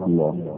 ورحمة الله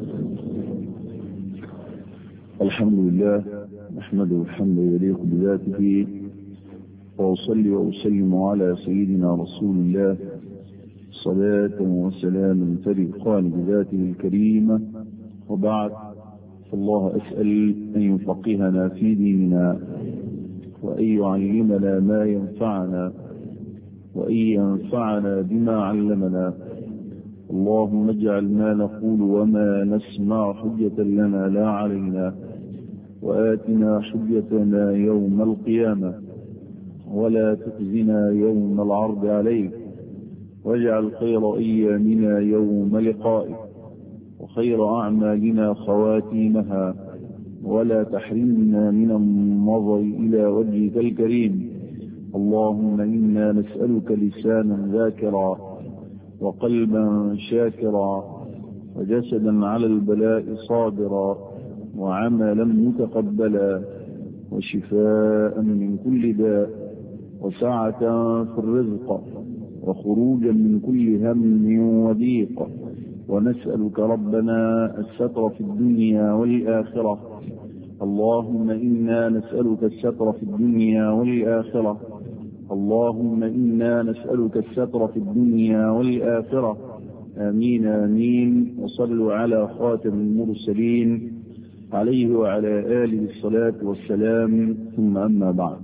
الحمد لله نحمده الحمد يليق بذاته وأصلي وأسلم على سيدنا رسول الله صلاة وسلام تلقان بذاته الكريمة وبعد فالله أسأل أن يفقهنا في ديننا وأن يعلمنا ما ينفعنا وأن ينفعنا بما علمنا اللهم اجعل ما نقول وما نسمع حجة لنا لا علينا وآتنا حجتنا يوم القيامة ولا تخزنا يوم العرض عليك واجعل خير أيامنا يوم لقائك وخير أعمالنا خواتيمها ولا تحرمنا من النظر إلى وجهك الكريم اللهم إنا نسألك لسانا ذاكرا وقلبا شاكرا وجسدا على البلاء صابرا وعملا متقبلا وشفاء من كل داء وسعة في الرزق وخروجا من كل هم وضيق ونسألك ربنا الستر في الدنيا والآخرة اللهم إنا نسألك الستر في الدنيا والآخرة اللهم إنا نسألك الستر في الدنيا والآخرة آمين آمين وصلوا على خاتم المرسلين عليه وعلى آله الصلاة والسلام ثم أما بعد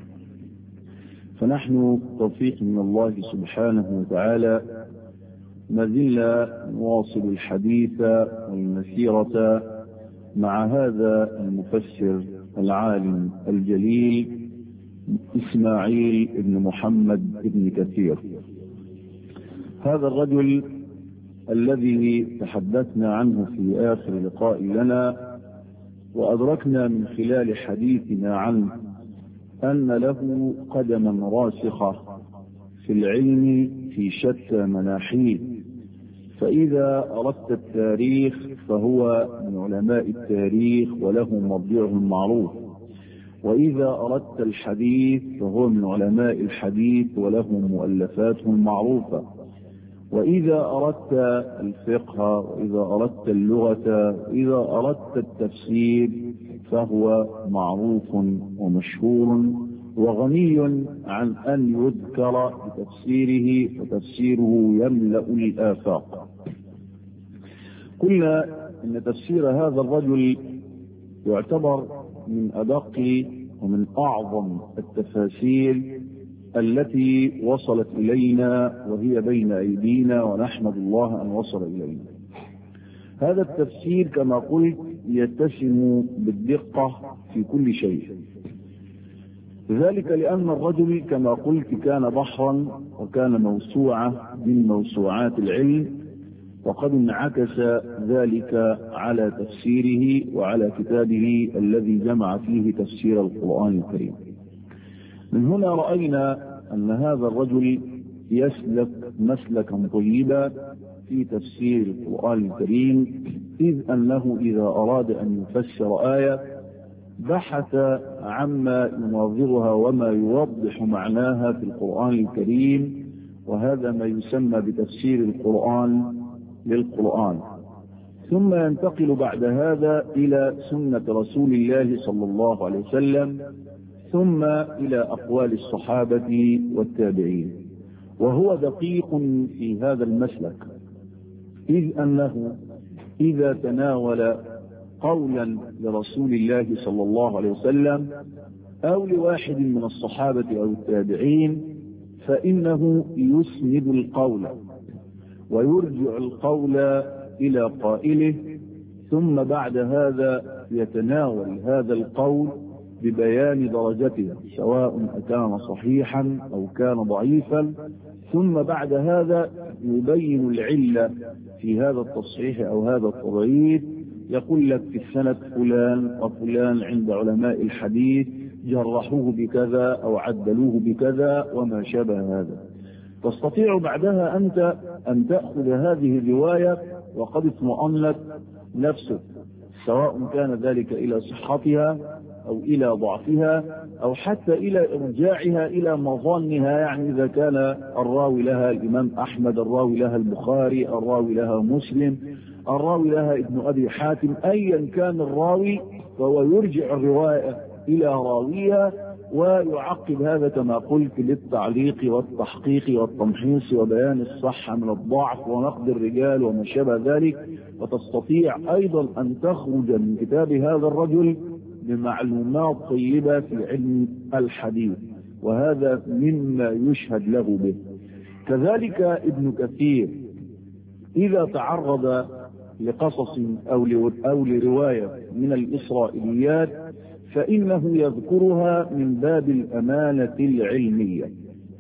فنحن توفيق من الله سبحانه وتعالى ما زلنا نواصل الحديث والمسيرة مع هذا المفسر العالم الجليل إسماعيل بن محمد بن كثير هذا الرجل الذي تحدثنا عنه في آخر لقاء لنا وأدركنا من خلال حديثنا عنه أن له قدما راسخة في العلم في شتى مناحيه فإذا أردت التاريخ فهو من علماء التاريخ وله مرجعه المعروف وإذا أردت الحديث فهو من علماء الحديث وله مؤلفاته المعروفة وإذا أردت الفقه وإذا أردت اللغة وإذا أردت التفسير فهو معروف ومشهور وغني عن أن يذكر بتفسيره وتفسيره يملأ الآفاق قلنا أن تفسير هذا الرجل يعتبر من أدق ومن أعظم التفاسير التي وصلت إلينا وهي بين أيدينا ونحمد الله أن وصل إلينا هذا التفسير كما قلت يتسم بالدقة في كل شيء ذلك لأن الرجل كما قلت كان بحرا وكان موسوعة من موسوعات العلم وقد انعكس ذلك على تفسيره وعلى كتابه الذي جمع فيه تفسير القرآن الكريم من هنا رأينا أن هذا الرجل يسلك مسلكا طيبا في تفسير القرآن الكريم إذ أنه إذا أراد أن يفسر آية بحث عما يناظرها وما يوضح معناها في القرآن الكريم وهذا ما يسمى بتفسير القرآن للقرآن ثم ينتقل بعد هذا إلى سنة رسول الله صلى الله عليه وسلم ثم إلى أقوال الصحابة والتابعين وهو دقيق في هذا المسلك إذ أنه إذا تناول قولا لرسول الله صلى الله عليه وسلم أو لواحد من الصحابة أو التابعين فإنه يسند القول ويرجع القول إلى قائله ثم بعد هذا يتناول هذا القول ببيان درجته سواء كان صحيحا أو كان ضعيفا ثم بعد هذا يبين العلة في هذا التصحيح أو هذا التضعيف يقول لك في السنة فلان وفلان عند علماء الحديث جرحوه بكذا أو عدلوه بكذا وما شابه هذا تستطيع بعدها أنت أن تأخذ هذه الرواية وقد اطمأنت نفسك سواء كان ذلك إلى صحتها أو إلى ضعفها أو حتى إلى إرجاعها إلى مظانها يعني إذا كان الراوي لها الإمام أحمد الراوي لها البخاري الراوي لها مسلم الراوي لها ابن أبي حاتم أيا كان الراوي فهو يرجع الرواية إلى راويها ويعقب هذا كما قلت للتعليق والتحقيق والتمحيص وبيان الصحة من الضعف ونقد الرجال وما شابه ذلك وتستطيع أيضا أن تخرج من كتاب هذا الرجل بمعلومات طيبة في علم الحديث وهذا مما يشهد له به كذلك ابن كثير إذا تعرض لقصص أو أو لرواية من الإسرائيليات فإنه يذكرها من باب الأمانة العلمية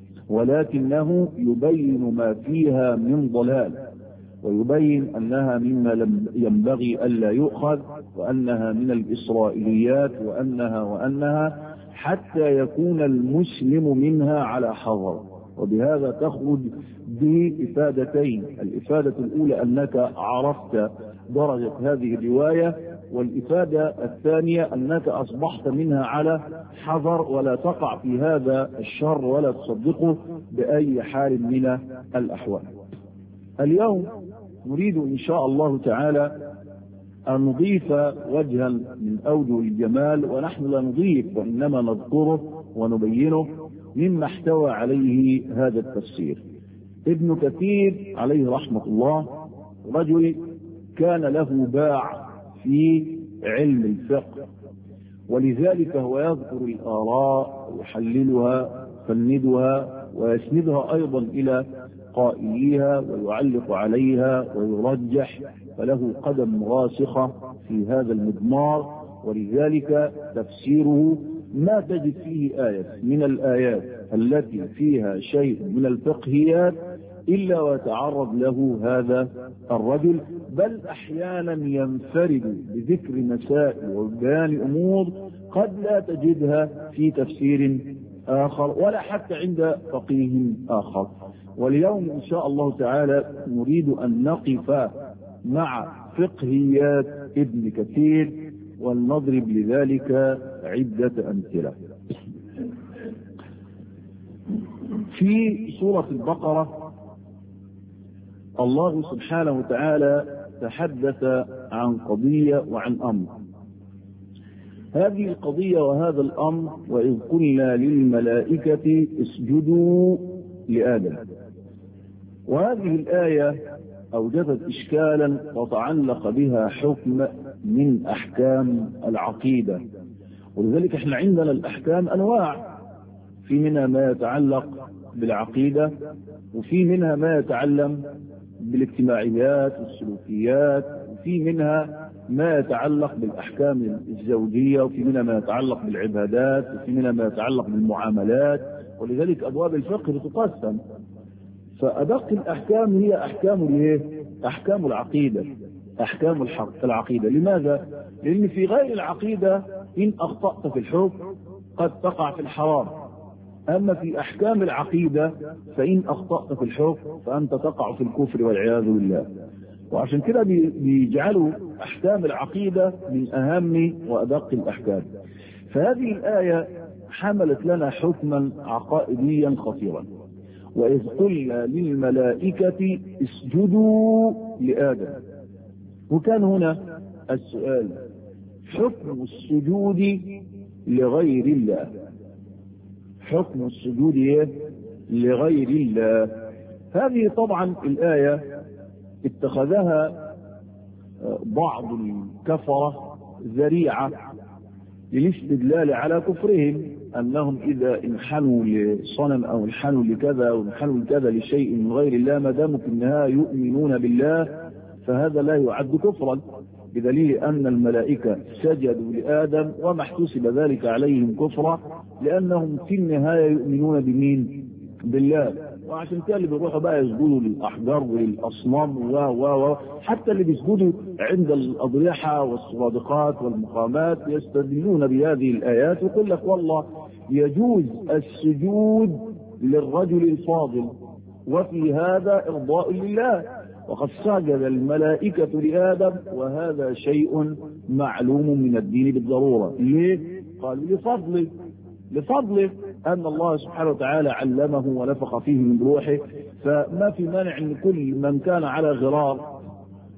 ولكنه يبين ما فيها من ضلال ويبين أنها مما لم ينبغي ألا يؤخذ وأنها من الإسرائيليات وأنها وأنها حتى يكون المسلم منها على حذر وبهذا تخرج بإفادتين الإفادة الأولى أنك عرفت درجة هذه الرواية والإفادة الثانية أنك أصبحت منها على حذر ولا تقع في هذا الشر ولا تصدقه بأي حال من الأحوال اليوم نريد إن شاء الله تعالى أن نضيف وجها من أوجه الجمال ونحن لا نضيف وإنما نذكره ونبينه مما احتوى عليه هذا التفسير ابن كثير عليه رحمة الله رجل كان له باع في علم الفقه ولذلك هو يذكر الآراء ويحللها يفندها ويسندها أيضا إلى قائليها ويعلق عليها ويرجح فله قدم راسخة في هذا المضمار ولذلك تفسيره ما تجد فيه آية من الآيات التي فيها شيء من الفقهيات إلا ويتعرض له هذا الرجل بل أحيانا ينفرد بذكر مسائل وبيان أمور قد لا تجدها في تفسير آخر ولا حتى عند فقيه آخر واليوم إن شاء الله تعالى نريد أن نقف مع فقهيات ابن كثير ولنضرب لذلك عدة أمثلة في سورة البقرة الله سبحانه وتعالى تحدث عن قضية وعن أمر هذه القضية وهذا الأمر وإذ قلنا للملائكة اسجدوا لآدم وهذه الآية أوجدت إشكالا وتعلق بها حكم من أحكام العقيدة ولذلك احنا عندنا الأحكام أنواع في منها ما يتعلق بالعقيدة وفي منها ما يتعلم بالاجتماعيات والسلوكيات وفي منها ما يتعلق بالأحكام الزوجية وفي منها ما يتعلق بالعبادات وفي منها ما يتعلق بالمعاملات ولذلك أبواب الفقه بتقسم فأدق الأحكام هي أحكام الايه؟ أحكام العقيدة أحكام الحق العقيدة لماذا؟ لأن في غير العقيدة إن أخطأت في الحكم قد تقع في الحرام أما في أحكام العقيدة فإن أخطأت في الحكم فأنت تقع في الكفر والعياذ بالله وعشان كده بيجعلوا أحكام العقيدة من أهم وأدق الأحكام فهذه الآية حملت لنا حكما عقائديا خطيرا وإذ قلنا للملائكة اسجدوا لآدم وكان هنا السؤال حكم السجود لغير الله حكم السجود لغير الله هذه طبعا الآية اتخذها بعض الكفرة ذريعة للاستدلال على كفرهم أنهم إذا انحنوا لصنم أو انحنوا لكذا أو انحنوا لكذا لشيء من غير الله ما داموا في النهاية يؤمنون بالله فهذا لا يعد كفرا بدليل أن الملائكة سجدوا لآدم وما احتسب ذلك عليهم كفرا لأنهم في النهاية يؤمنون بمين؟ بالله وعشان كده اللي بيروحوا بقى يسجدوا للأحجار وللأصنام و و و حتى اللي بيسجدوا عند الأضرحة والسرادقات والمقامات يستدلون بهذه الآيات ويقول لك والله يجوز السجود للرجل الفاضل وفي هذا إرضاء لله وقد سجد الملائكة لآدم وهذا شيء معلوم من الدين بالضرورة ليه؟ قالوا لفضله لفضله أن الله سبحانه وتعالى علمه ونفخ فيه من روحه فما في مانع أن كل من كان على غرار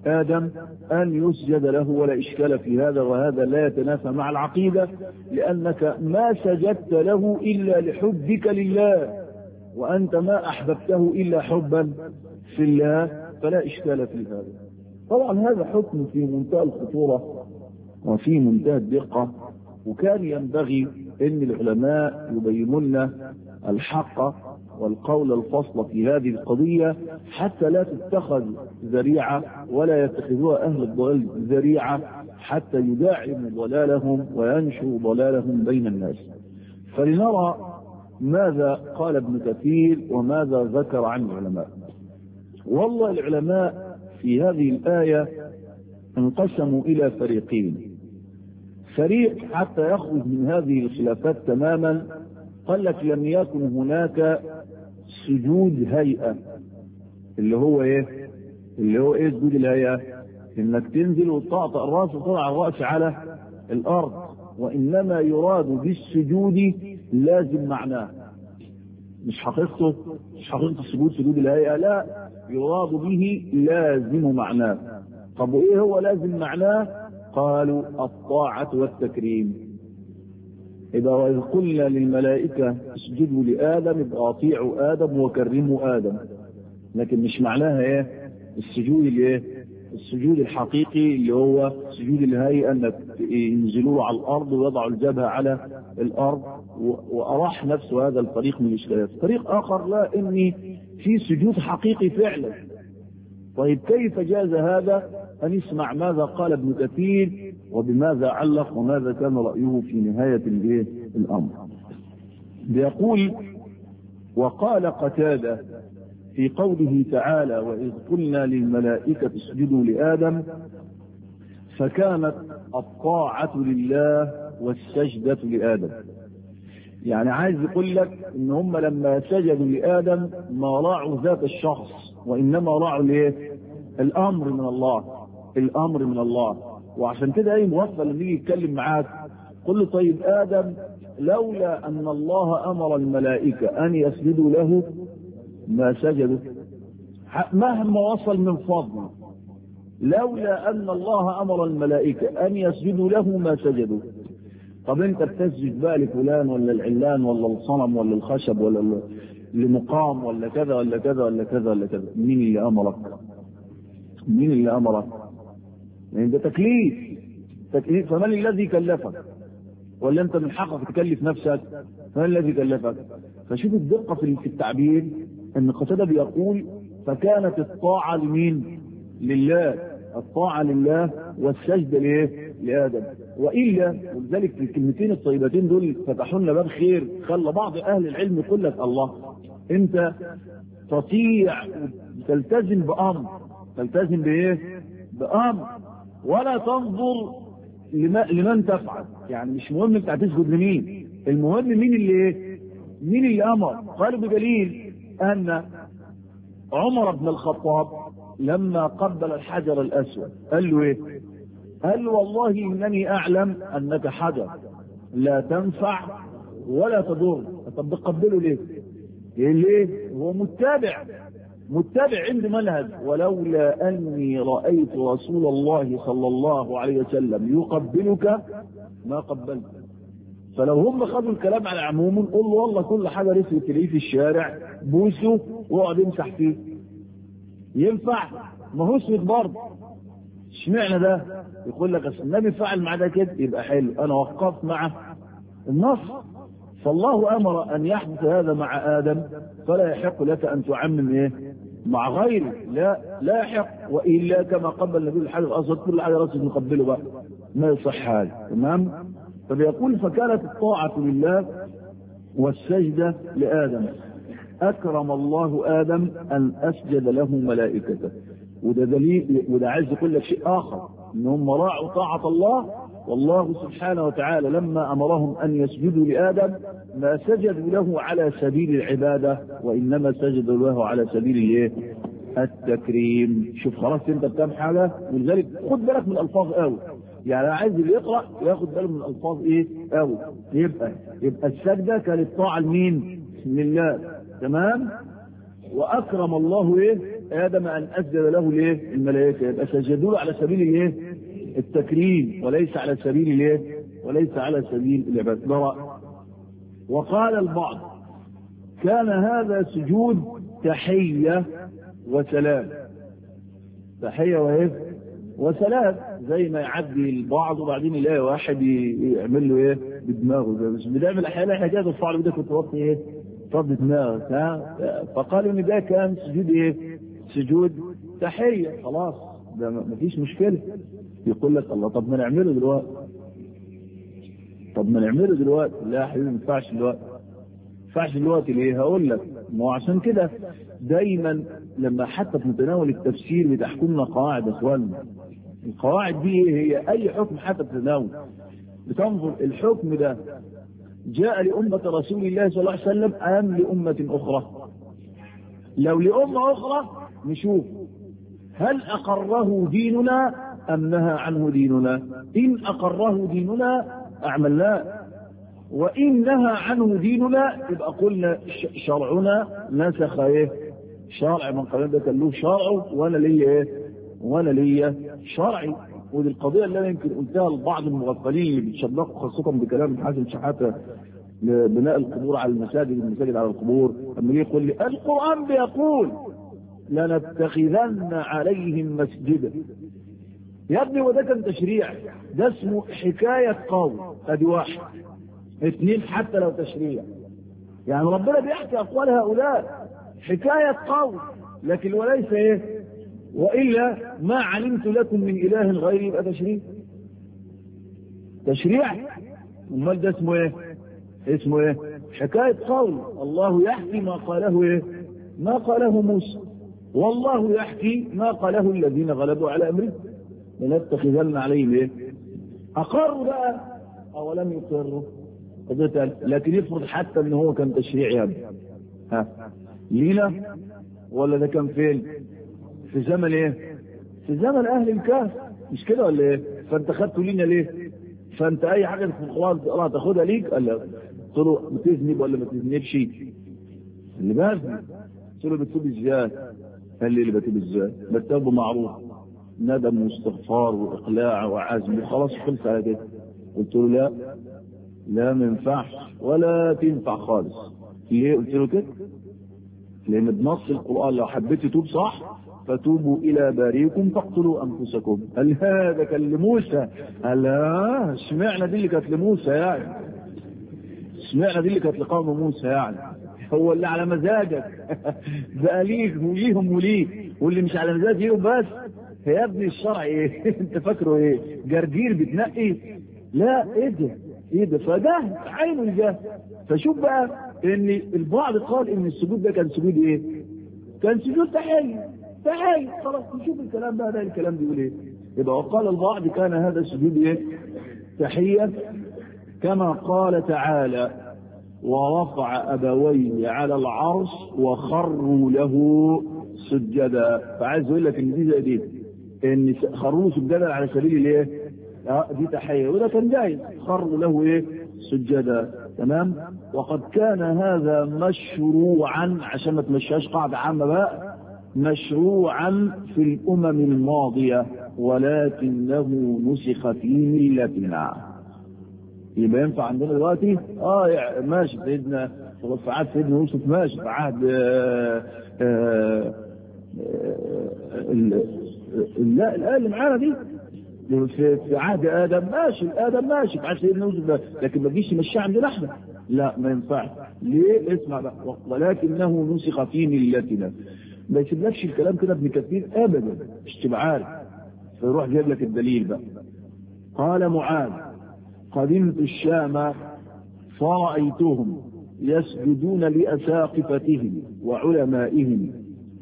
آدم أن يسجد له ولا إشكال في هذا وهذا لا يتنافى مع العقيدة لأنك ما سجدت له إلا لحبك لله وأنت ما أحببته إلا حبا في الله فلا إشكال في هذا طبعا هذا حكم في منتهى الخطورة وفي منتهى الدقة وكان ينبغي أن العلماء يبينون لنا الحق والقول الفصل في هذه القضية حتى لا تتخذ ذريعة ولا يتخذوها أهل الضلال ذريعة حتى يداعموا ضلالهم وينشروا ضلالهم بين الناس فلنرى ماذا قال ابن كثير وماذا ذكر عن العلماء والله العلماء في هذه الآية انقسموا إلى فريقين فريق حتى يخرج من هذه الخلافات تماما قال لك لم يكن هناك سجود هيئة اللي هو ايه اللي هو ايه سجود الهيئة انك تنزل وتطأطأ الراس وتضع الرأس على الارض وانما يراد بالسجود لازم معناه مش حقيقته مش حقيقة السجود سجود الهيئة لا يراد به لازم معناه طب وايه هو لازم معناه قالوا الطاعة والتكريم إذا وإذ قلنا للملائكة اسجدوا لآدم يبقى أطيعوا آدم وكرموا آدم لكن مش معناها إيه السجود الإيه السجود الحقيقي اللي هو سجود الهيئة أنك ينزلوا على الأرض ويضعوا الجبهة على الأرض وأراح نفسه هذا الطريق من الإشكالات طريق آخر لا إني في سجود حقيقي فعلا طيب كيف جاز هذا أن يسمع ماذا قال ابن كثير وبماذا علق وماذا كان رأيه في نهاية الأمر بيقول وقال قتادة في قوله تعالى وإذ قلنا للملائكة اسجدوا لآدم فكانت الطاعة لله والسجدة لآدم يعني عايز يقول لك ان هم لما سجدوا لآدم ما راعوا ذات الشخص وإنما راعوا الايه الأمر من الله الأمر من الله وعشان كده اي موفى لما يجي يتكلم معاك قل له طيب ادم لولا ان الله امر الملائكه ان يسجدوا له ما سجدوا مهما وصل من فضل لولا ان الله امر الملائكه ان يسجدوا له ما سجدوا طب انت بتسجد بقى لفلان ولا العلان ولا الصنم ولا الخشب ولا لمقام ولا كذا ولا كذا ولا كذا ولا كذا مين اللي امرك مين اللي امرك يعني ده تكليف تكليف فمن الذي كلفك ولا انت من حقك تكلف نفسك فمن الذي كلفك فشوف الدقة في التعبير ان قتادة بيقول فكانت الطاعة لمين لله الطاعة لله والسجدة ليه لآدم وإلا ولذلك في الكلمتين الطيبتين دول فتحوا لنا باب خير خلى بعض أهل العلم يقول لك الله أنت تطيع تلتزم بأمر تلتزم بإيه؟ بأمر ولا تنظر لمن تفعل يعني مش مهم انت هتسجد لمين المهم مين اللي ايه مين اللي امر قالوا بدليل ان عمر بن الخطاب لما قبل الحجر الاسود قال له ايه قال له والله انني اعلم انك حجر لا تنفع ولا تضر طب بتقبله ليه ليه هو متابع متبع عنده منهج ولولا اني رايت رسول الله صلى الله عليه وسلم يقبلك ما قبلت فلو هم خدوا الكلام على عموم قول له والله كل حاجه رسم تلاقيه في الشارع بوسه واقعد امسح فيه ينفع ما هو اسود برضه اشمعنى ده يقول لك اصل النبي فعل مع ده كده يبقى حلو انا وقفت مع النص فالله امر ان يحدث هذا مع ادم فلا يحق لك ان تعمم ايه مع غيره لا لا يحق والا كما قبل النبي الحجر الاسود كل حاجه راسه نقبله بقى ما يصح هذا تمام فبيقول فكانت الطاعه لله والسجده لادم اكرم الله ادم ان اسجد له ملائكته وده دليل وده عايز يقول لك شيء اخر ان هم راعوا طاعه الله والله سبحانه وتعالى لما امرهم ان يسجدوا لادم ما سجدوا له على سبيل العباده وانما سجدوا له على سبيل الايه؟ التكريم شوف خلاص انت بكام حاجه ولذلك خد بالك من الالفاظ قوي يعني عايز اللي يقرا ياخد باله من الالفاظ ايه قوي يبقى يبقى السجده كانت طاعه لمين؟ لله تمام؟ واكرم الله ايه؟ ادم ان اسجد له ليه الملائكه يبقى سجدوا له على سبيل الايه التكريم وليس على سبيل الايه وليس على سبيل العباده ده رأي وقال البعض كان هذا سجود تحيه وسلام تحيه وايه وسلام زي ما يعدي البعض وبعدين يلاقي واحد يعمل له ايه بدماغه زي مش بنعمل احيانا احنا كده ترفع له ايدك وتوطي ايه فض دماغك ها فقالوا ان ده كان سجود ايه سجود تحيه خلاص ده مفيش مشكله يقول لك الله طب ما نعمله دلوقتي طب ما نعمله دلوقتي لا يا حبيبي ما ينفعش دلوقتي ما ينفعش دلوقتي ليه هقول لك ما هو عشان كده دايما لما حتى في متناول التفسير بتحكمنا قواعد يا اخواننا القواعد دي هي اي حكم حتى في التناول بتنظر الحكم ده جاء لأمة رسول الله صلى الله عليه وسلم أم لأمة أخرى لو لأمة أخرى نشوف هل أقره ديننا أم نهى عنه ديننا إن أقره ديننا أعملناه وإن نهى عنه ديننا يبقى قلنا شرعنا نسخ إيه شرع من قبل ده كان له شرعه وأنا ليا إيه وأنا ليا شرعي ودي القضية اللي أنا يمكن قلتها لبعض المغفلين اللي بيتشبكوا خاصة بكلام حازم شحاتة لبناء القبور على المساجد المساجد على القبور أما يقول لي القرآن بيقول لنتخذن عليهم مسجدا يا ابني وده كان تشريع ده اسمه حكاية قول ادي واحد اثنين حتى لو تشريع يعني ربنا بيحكي اقوال هؤلاء حكاية قول لكن وليس ايه والا ما علمت لكم من اله غيري يبقى تشريع تشريع امال ده اسمه ايه اسمه ايه حكاية قول الله يحكي ما قاله ايه ما قاله موسى والله يحكي ما قاله الذين غلبوا على امره لنتخذن عليهم ايه اقروا بقى او لم يقروا لكن يفرض حتى ان هو كان تشريع يا ابني ها لينا ولا ده كان فين في زمن ايه في زمن اهل الكهف مش كده ولا ايه فانت خدته لينا ليه فانت اي حاجه في القران تقراها تاخدها ليك قال له قلت له بتذنب ولا ما تذنبش اللي بذنب قلت له بتتوب ازاي قال لي اللي بتوب ازاي بتوب معروف ندم واستغفار واقلاع وعزم وخلاص خلص على كده قلت له لا لا ما ينفعش ولا تنفع خالص ليه قلت له كده لان بنص القران لو حبيت تتوب صح فتوبوا الى باريكم فاقتلوا انفسكم قال هذا كان لموسى قال لا اشمعنى دي اللي كانت لموسى يعني اشمعنى دي اللي كانت لقوم موسى يعني هو اللي على مزاجك بقى ليك وليهم وليك واللي مش على مزاجك بس يا ابني الشرع ايه انت فاكره ايه جرجير بتنقي لا ايه ده ايه ده فده عينه الجهل فشوف بقى ان البعض قال ان السجود ده كان سجود ايه كان سجود تحيه تحيه خلاص نشوف الكلام بقى ده الكلام بيقول ايه يبقى وقال البعض كان هذا السجود ايه تحيه كما قال تعالى ورفع ابويه على العرش وخروا له سجدا فعايز يقول لك ان دي زي دي ان خروا سجدا على سبيل الايه اه دي تحيه وده كان جاي خروا له ايه سجدا تمام وقد كان هذا مشروعا عشان ما تمشيهاش قاعده عامه بقى مشروعا في الامم الماضيه ولكنه نسخ في ملتنا يبقى ينفع عندنا دلوقتي اه يعني ماشي سيدنا في عهد سيدنا يوسف ماشي في عهد آه آه آه لا الآية اللي معانا دي في, في عهد آدم ماشي آدم ماشي في عهد سيدنا يوسف ده لكن ما تجيش تمشيها عندنا احنا لا ما ينفعش ليه اسمع بقى ولكنه نسخ في ملتنا ما يسيبلكش الكلام كده ابن كثير ابدا مش تبقى عارف فيروح جايب لك الدليل بقى قال معاذ قدمت الشام فرأيتهم يسجدون لأساقفتهم وعلمائهم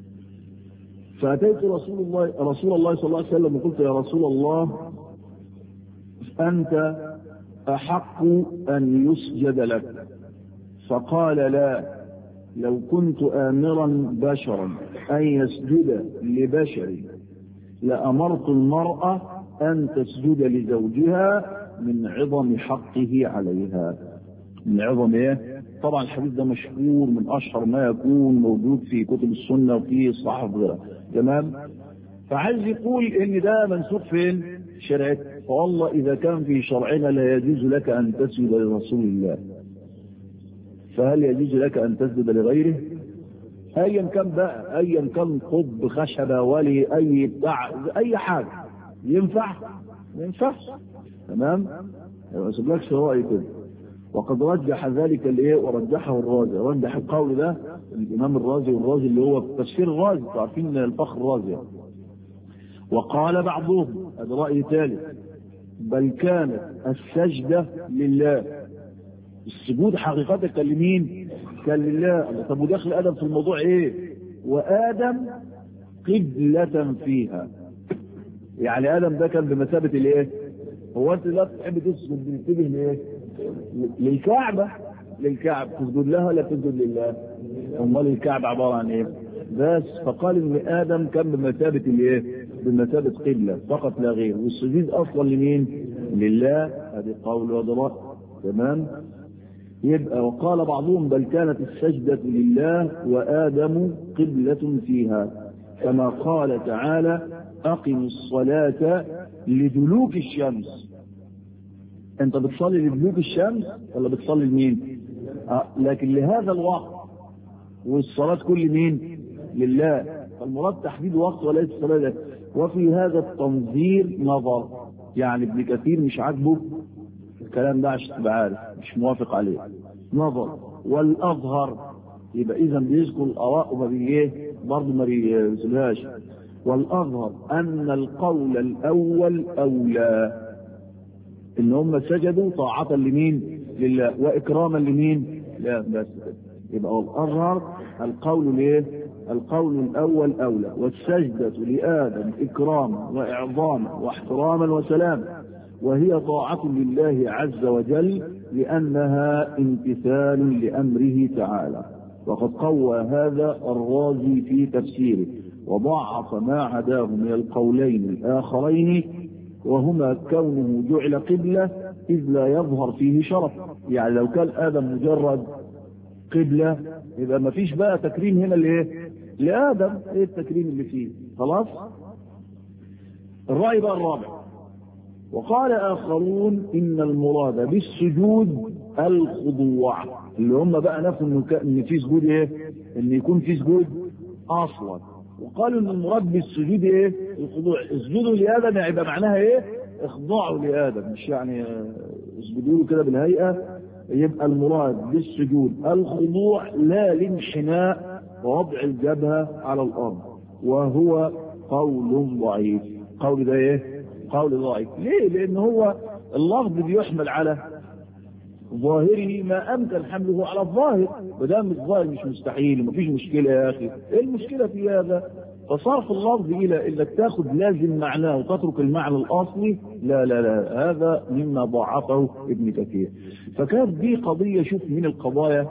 فأتيت رسول الله رسول الله صلى الله عليه وسلم وقلت يا رسول الله أنت أحق أن يسجد لك فقال لا لو كنت آمرا بشرا أن يسجد لبشر لأمرت المرأة أن تسجد لزوجها من عظم حقه عليها من عظم ايه طبعا الحديث ده مشهور من اشهر ما يكون موجود في كتب السنه وفي الصحف وغيرها تمام فعايز يقول ان ده منسوخ فين شرعت فوالله اذا كان في شرعنا لا يجوز لك ان تسجد لرسول الله فهل يجوز لك ان تسجد لغيره ايا كان بقى ايا كان قطب خشبه ولي اي بتاع اي حاجه ينفع ما ينفعش تمام ما سيبلكش راي كده وقد رجح ذلك الايه ورجحه الرازي رجح القول ده الامام الرازي والرازي اللي هو تفسير الرازي عارفين الفخر الرازي وقال بعضهم هذا راي ثالث بل كانت السجده لله السجود حقيقة كان لمين؟ كان لله طب ودخل ادم في الموضوع ايه؟ وادم قبلة فيها يعني ادم ده كان بمثابة الايه؟ هو انت لا تحب تسجد بتنتبه لايه؟ للكعبة للكعبة تسجد لها ولا تسجد لله؟ امال الكعبة عبارة عن ايه؟ بس فقال ان ادم كان بمثابة الايه؟ بمثابة قبلة فقط لا غير والسجود اصلا لمين؟ لله هذه قول وضراء تمام؟ يبقى وقال بعضهم بل كانت السجدة لله وآدم قبلة فيها كما قال تعالى أقم الصلاة لدلوك الشمس أنت بتصلي لدلوك الشمس ولا بتصلي لمين؟ آه لكن لهذا الوقت والصلاة كل مين؟ لله فالمراد تحديد وقت وليس الصلاة وفي هذا التنظير نظر يعني ابن كثير مش عاجبه الكلام ده عشان تبقى عارف مش موافق عليه نظر والاظهر يبقى اذا بيذكر الاراء وما بيه برضه ما بيذكرهاش والاظهر ان القول الاول اولى ان هم سجدوا طاعة لمين؟ لله واكراما لمين؟ لا بس كده يبقى الاظهر القول ليه؟ القول الاول اولى والسجدة لادم اكراما واعظاما واحتراما وسلاما وهي طاعة لله عز وجل لأنها امتثال لأمره تعالى وقد قوى هذا الرازي في تفسيره وضعف ما عداه من القولين الآخرين وهما كونه جعل قبلة إذ لا يظهر فيه شرف يعني لو كان آدم مجرد قبلة يبقى ما فيش بقى تكريم هنا لإيه؟ لآدم إيه التكريم اللي فيه خلاص الرأي بقى الرابع وقال آخرون إن المراد بالسجود الخضوع اللي هم بقى نفوا إنه إن في سجود إيه؟ إن يكون في سجود أصلا وقالوا إن المراد بالسجود إيه؟ الخضوع اسجدوا لآدم يعني يبقى معناها إيه؟ اخضعوا لآدم مش يعني اسجدوا له كده بالهيئة يبقى المراد بالسجود الخضوع لا الانحناء ووضع الجبهة على الأرض وهو قول ضعيف قول ده إيه؟ قول ضعيف ليه لان هو اللفظ بيحمل على ظاهره ما امكن حمله على الظاهر ودام الظاهر مش مستحيل ومفيش مشكله يا اخي ايه المشكله في هذا فصرف اللفظ الى انك تاخذ لازم معناه وتترك المعنى الاصلي لا لا لا هذا مما ضعفه ابن كثير فكانت دي قضيه شوف من القضايا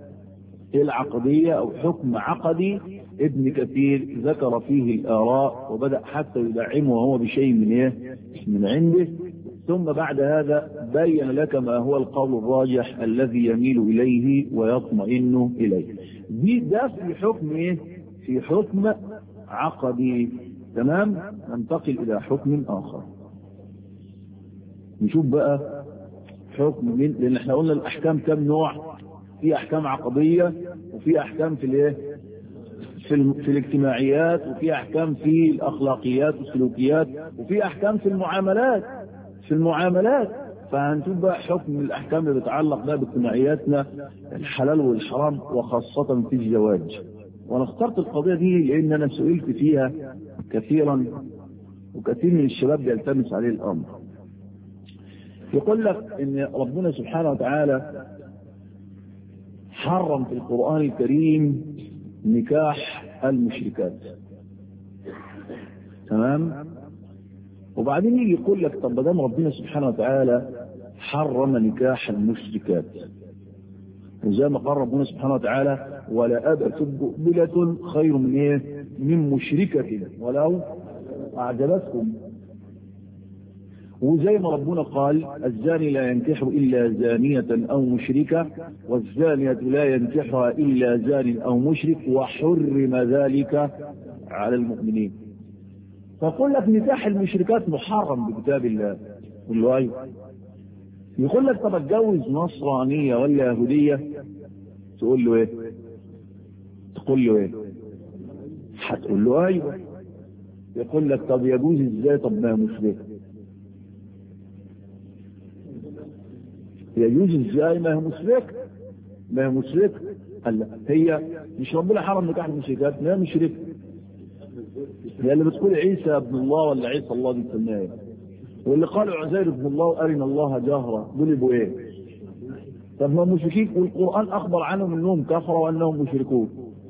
العقديه او حكم عقدي ابن كثير ذكر فيه الآراء وبدأ حتى يدعمه وهو بشيء من إيه؟ من عنده ثم بعد هذا بين لك ما هو القول الراجح الذي يميل إليه ويطمئن إليه دي ده في حكم إيه؟ في حكم عقدي تمام ننتقل إلى حكم آخر نشوف بقى حكم من لأن احنا قلنا الأحكام كم نوع في أحكام عقدية وفي أحكام في الإيه؟ في, في الاجتماعيات وفي احكام في الاخلاقيات والسلوكيات وفي احكام في المعاملات في المعاملات فهنشوف بقى حكم الاحكام اللي بتتعلق بقى باجتماعياتنا الحلال والحرام وخاصة في الزواج وانا اخترت القضية دي لان انا سئلت فيها كثيرا وكثير من الشباب بيلتمس عليه الامر يقول لك ان ربنا سبحانه وتعالى حرم في القرآن الكريم نكاح المشركات تمام وبعدين يجي يقول لك طب دام ربنا سبحانه وتعالى حرم نكاح المشركات وزي ما قال ربنا سبحانه وتعالى ولا أبة مؤمنة خير من إيه؟ من مشركة ولو أعجبتكم وزي ما ربنا قال الزاني لا ينكح إلا زانية أو مشركة والزانية لا ينكحها إلا زان أو مشرك وحرم ذلك على المؤمنين فقل لك نكاح المشركات محرم بكتاب الله قل له أيوه يقول لك طب اتجوز نصرانية ولا يهودية تقول له ايه تقول له ايه هتقول له ايوه يقول لك طب يجوز ازاي طب ما هي مشركه يجوز ازاي ما هي مشركه ما هي مشركه قال لا هي مش ربنا حرم نكاح المشركات ما هي مشركه هي اللي بتقول عيسى ابن الله ولا عيسى الله دي تسميها واللي قالوا عزير ابن الله وارنا الله جهرا دول يبقوا ايه؟ طب ما مشركين والقران اخبر عنهم انهم كفروا وانهم مشركون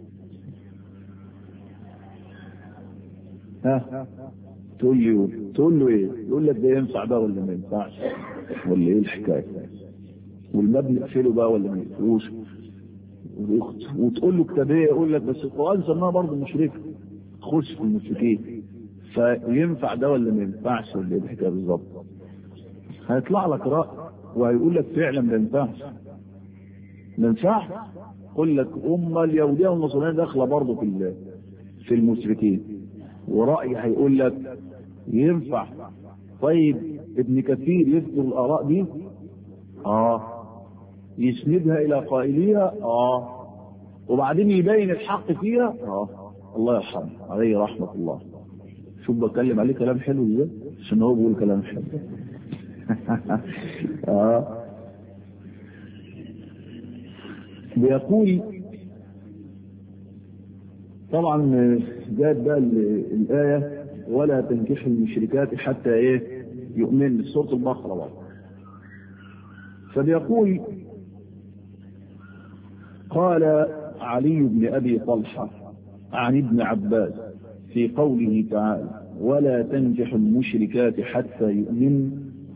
ها تقول لي تقول له ايه؟ يقول لك ده ينفع ده ولا ما ينفعش؟ ولا ايه الحكايه؟ والمبنى يقفله بقى ولا ما يقفلوش؟ وتقول له كتابيه يقول لك بس القران سماها برضه مشركه خش في المشركين فينفع ده ولا ما ينفعش ولا ايه الحكايه بالظبط؟ هيطلع لك راي وهيقول لك فعلا ما ينفعش ما ينفعش يقول لك أم اليهودية والنصرانية داخلة برضه في في المشركين ورأي هيقول لك ينفع طيب ابن كثير يذكر الآراء دي اه يسندها إلى قائليها اه وبعدين يبين الحق فيها اه الله يرحمه عليه رحمة الله شوف بتكلم عليه كلام حلو ازاي عشان هو بيقول كلام حلو آه. بيقول طبعا جاءت بقى الآية ولا تنكحوا المشركات حتى ايه يؤمن سورة البقرة بقى فبيقول قال علي بن أبي طلحة عن ابن عباس في قوله تعالى ولا تنكحوا المشركات حتى يؤمن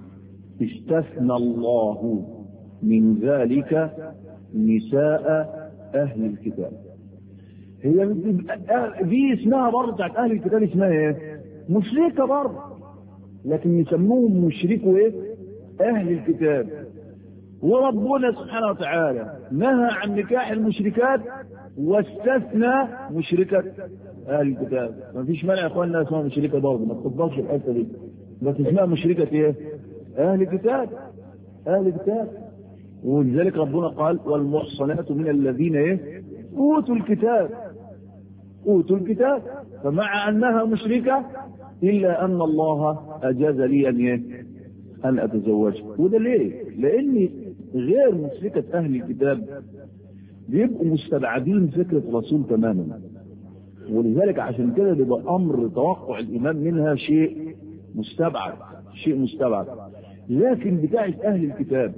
استثنى الله من ذلك نساء أهل الكتاب هي دي اسمها برضه بتاعت أهل الكتاب اسمها ايه؟ مشركة برضه لكن يسموهم مشركوا ايه؟ أهل الكتاب وربنا سبحانه وتعالى نهى عن نكاح المشركات واستثنى مشركة أهل الكتاب ما فيش مانع يا اخواننا اسمها مشركة برضه ما تفضلش الحتة دي بس اسمها مشركة ايه؟ أهل الكتاب أهل الكتاب ولذلك ربنا قال والمحصنات من الذين ايه؟ أوتوا الكتاب أوتوا الكتاب فمع أنها مشركة إلا أن الله أجاز لي أن إيه؟ أن أتزوجها وده ليه؟ لأن غير مشركة أهل الكتاب بيبقوا مستبعدين فكرة الرسول تماما ولذلك عشان كده بيبقى أمر توقع الإيمان منها شيء مستبعد شيء مستبعد لكن بتاعة أهل الكتاب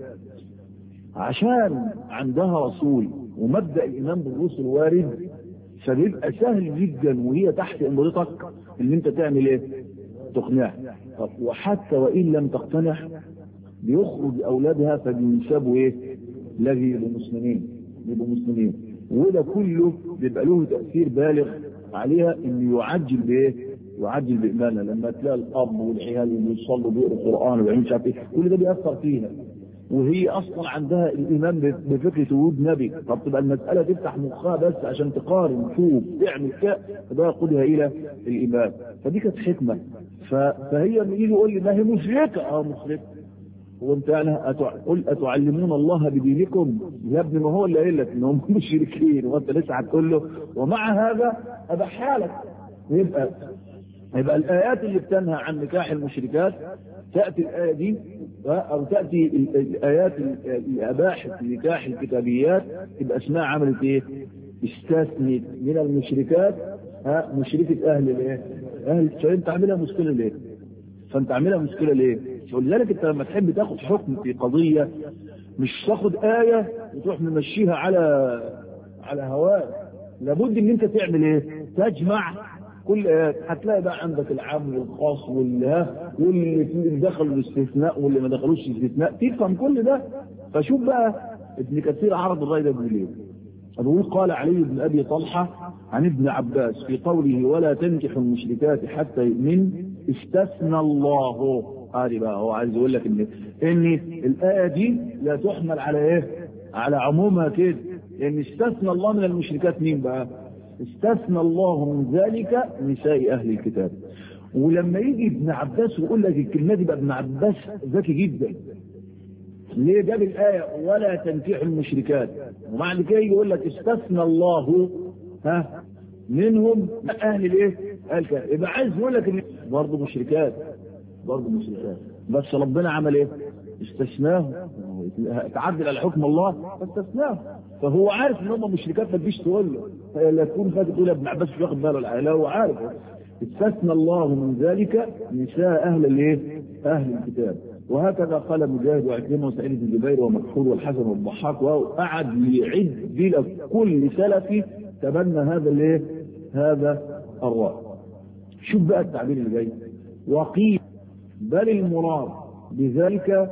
عشان عندها رسول ومبدأ الإيمان بالرسل وارد فبيبقى سهل جدا وهي تحت امرتك ان انت تعمل ايه؟ تقنعها طب وحتى وان لم تقتنع بيخرج اولادها فبينسبوا ايه؟ الذي يبقوا مسلمين يبقوا مسلمين وده كله بيبقى له تاثير بالغ عليها انه يعجل بايه؟ يعجل بايمانها لما تلاقي الاب والعيال اللي بيصلوا بيقروا القران وبيعملوا مش عارف ايه كل ده بيأثر فيها وهي اصلا عندها الايمان بفكره وجود نبي طب تبقى المساله تفتح مخها بس عشان تقارن تشوف تعمل كده فده يقودها الى الايمان فدي كانت حكمه فهي لما يجي يقول لي ما هي مشركه اه مشركه وانت انا أتع... قل اتعلمون الله بدينكم يا ابني ما هو اللي قايل لك ان هم مشركين وانت لسه هتقول له ومع هذا ابحى لك يبقى يبقى الايات اللي بتنهى عن نكاح المشركات تاتي الايه دي او تاتي الايات الاباحه نكاح الكتابيات يبقى اسمها عملت ايه؟ استثنت من المشركات ها مشركه اهل الايه؟ اهل فانت عاملها مشكله ليه؟ فانت عاملها مشكله ليه؟ ولذلك انت لما تحب تاخد حكم في قضيه مش تاخد ايه وتروح ممشيها على على هواك لابد ان انت تعمل ايه؟ تجمع كل ايات هتلاقي بقى عندك العام والخاص واللي واللي دخلوا الاستثناء واللي ما دخلوش الاستثناء تفهم كل ده فشوف بقى ابن كثير عرض الراي ده بيقول ايه؟ بيقول قال علي بن ابي طلحه عن ابن عباس في قوله ولا تنكحوا المشركات حتى يؤمن استثنى الله عادي بقى هو عايز يقول لك ان ان الايه دي لا تحمل على ايه؟ على عمومها كده لان استثنى الله من المشركات مين بقى؟ استثنى الله من ذلك نساء اهل الكتاب ولما يجي ابن عباس ويقول لك الكلمه دي بقى ابن عباس ذكي جدا ليه جاب الآية ولا تنكحوا المشركات وبعد كده يقول لك استثنى الله ها منهم أهل الإيه؟ قال كده يبقى عايز يقول لك إن برضه مشركات برضه مشركات بس ربنا عمل إيه؟ استثناه تعدل على حكم الله فاستثناه فهو عارف ان هم مشركات ما تجيش تقول له لا تكون فاتت تقول ابن عباس مش واخد باله لا هو عارف استثنى الله من ذلك نساء اهل الايه؟ اهل الكتاب وهكذا قال مجاهد وعكرمه وسعيد بن جبير ومكحول والحسن والضحاك وقعد يعد لك كل سلفي تبنى هذا الايه؟ هذا الراي. شوف بقى التعبير اللي جاي وقيل بل المراد بذلك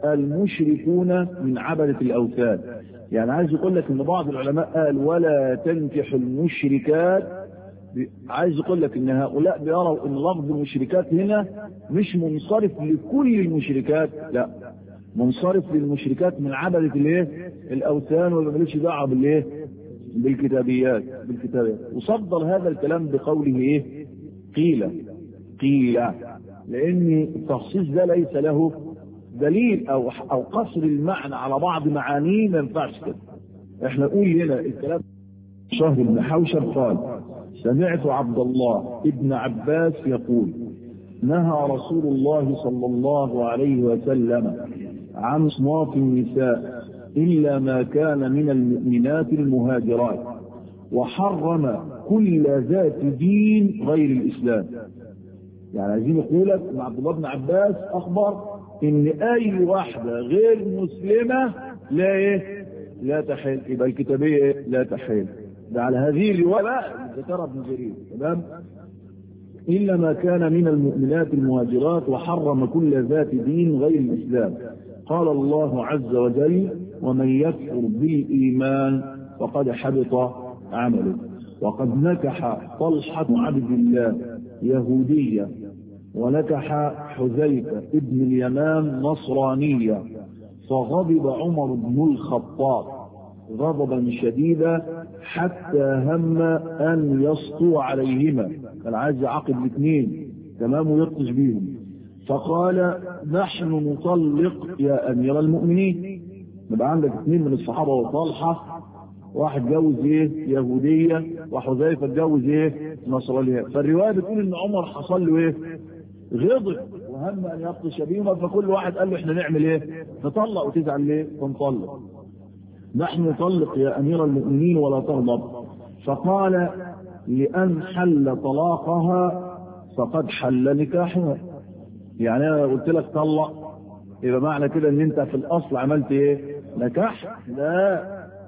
المشركون من عبدة الأوثان يعني عايز يقول لك ان بعض العلماء قال ولا تنكح المشركات عايز يقول لك ان هؤلاء بيروا ان لفظ المشركات هنا مش منصرف لكل المشركات لا منصرف للمشركات من عبدة الايه الاوثان وما ماليش دعوه بالايه بالكتابيات بالكتابيات وصدر هذا الكلام بقوله ايه قيل قيل لان التخصيص ده ليس له دليل او او قصر المعنى على بعض معانيه ما ينفعش كده احنا نقول هنا الكلام شهر بن حوشب قال سمعت عبد الله ابن عباس يقول نهى رسول الله صلى الله عليه وسلم عن صناف النساء إلا ما كان من المؤمنات المهاجرات وحرم كل ذات دين غير الإسلام يعني عايزين يقول لك ان عبد الله بن عباس أخبر إن أي واحدة غير مسلمة لا إيه؟ لا تحل يبقى الكتابية لا تحل ده على هذه الرواية بقى ذكرها ابن جرير تمام إلا ما كان من المؤمنات المهاجرات وحرم كل ذات دين غير الإسلام قال الله عز وجل ومن يكفر بالإيمان فقد حبط عمله وقد نكح طلحة عبد الله يهودية ونكح حذيفة ابن اليمان نصرانية فغضب عمر بن الخطاب غضبا شديدا حتى هم ان يسطو عليهما كان عايز يعاقب الاثنين تمام ويبطش بيهم فقال نحن نطلق يا امير المؤمنين يبقى عندك اثنين من الصحابه وطلحه واحد جوز ايه يهوديه وحذيفه اتجوز ايه نصرانيه فالروايه بتقول ان عمر حصل له ايه غضب وهم ان يبطش بيهما فكل واحد قال له احنا نعمل ايه نطلق وتزعل ليه فنطلق نحن نطلق يا أمير المؤمنين ولا تغضب فقال لأن حل طلاقها فقد حل نكاحها يعني أنا قلت لك طلق يبقى معنى كده ان انت في الاصل عملت ايه نكاح لا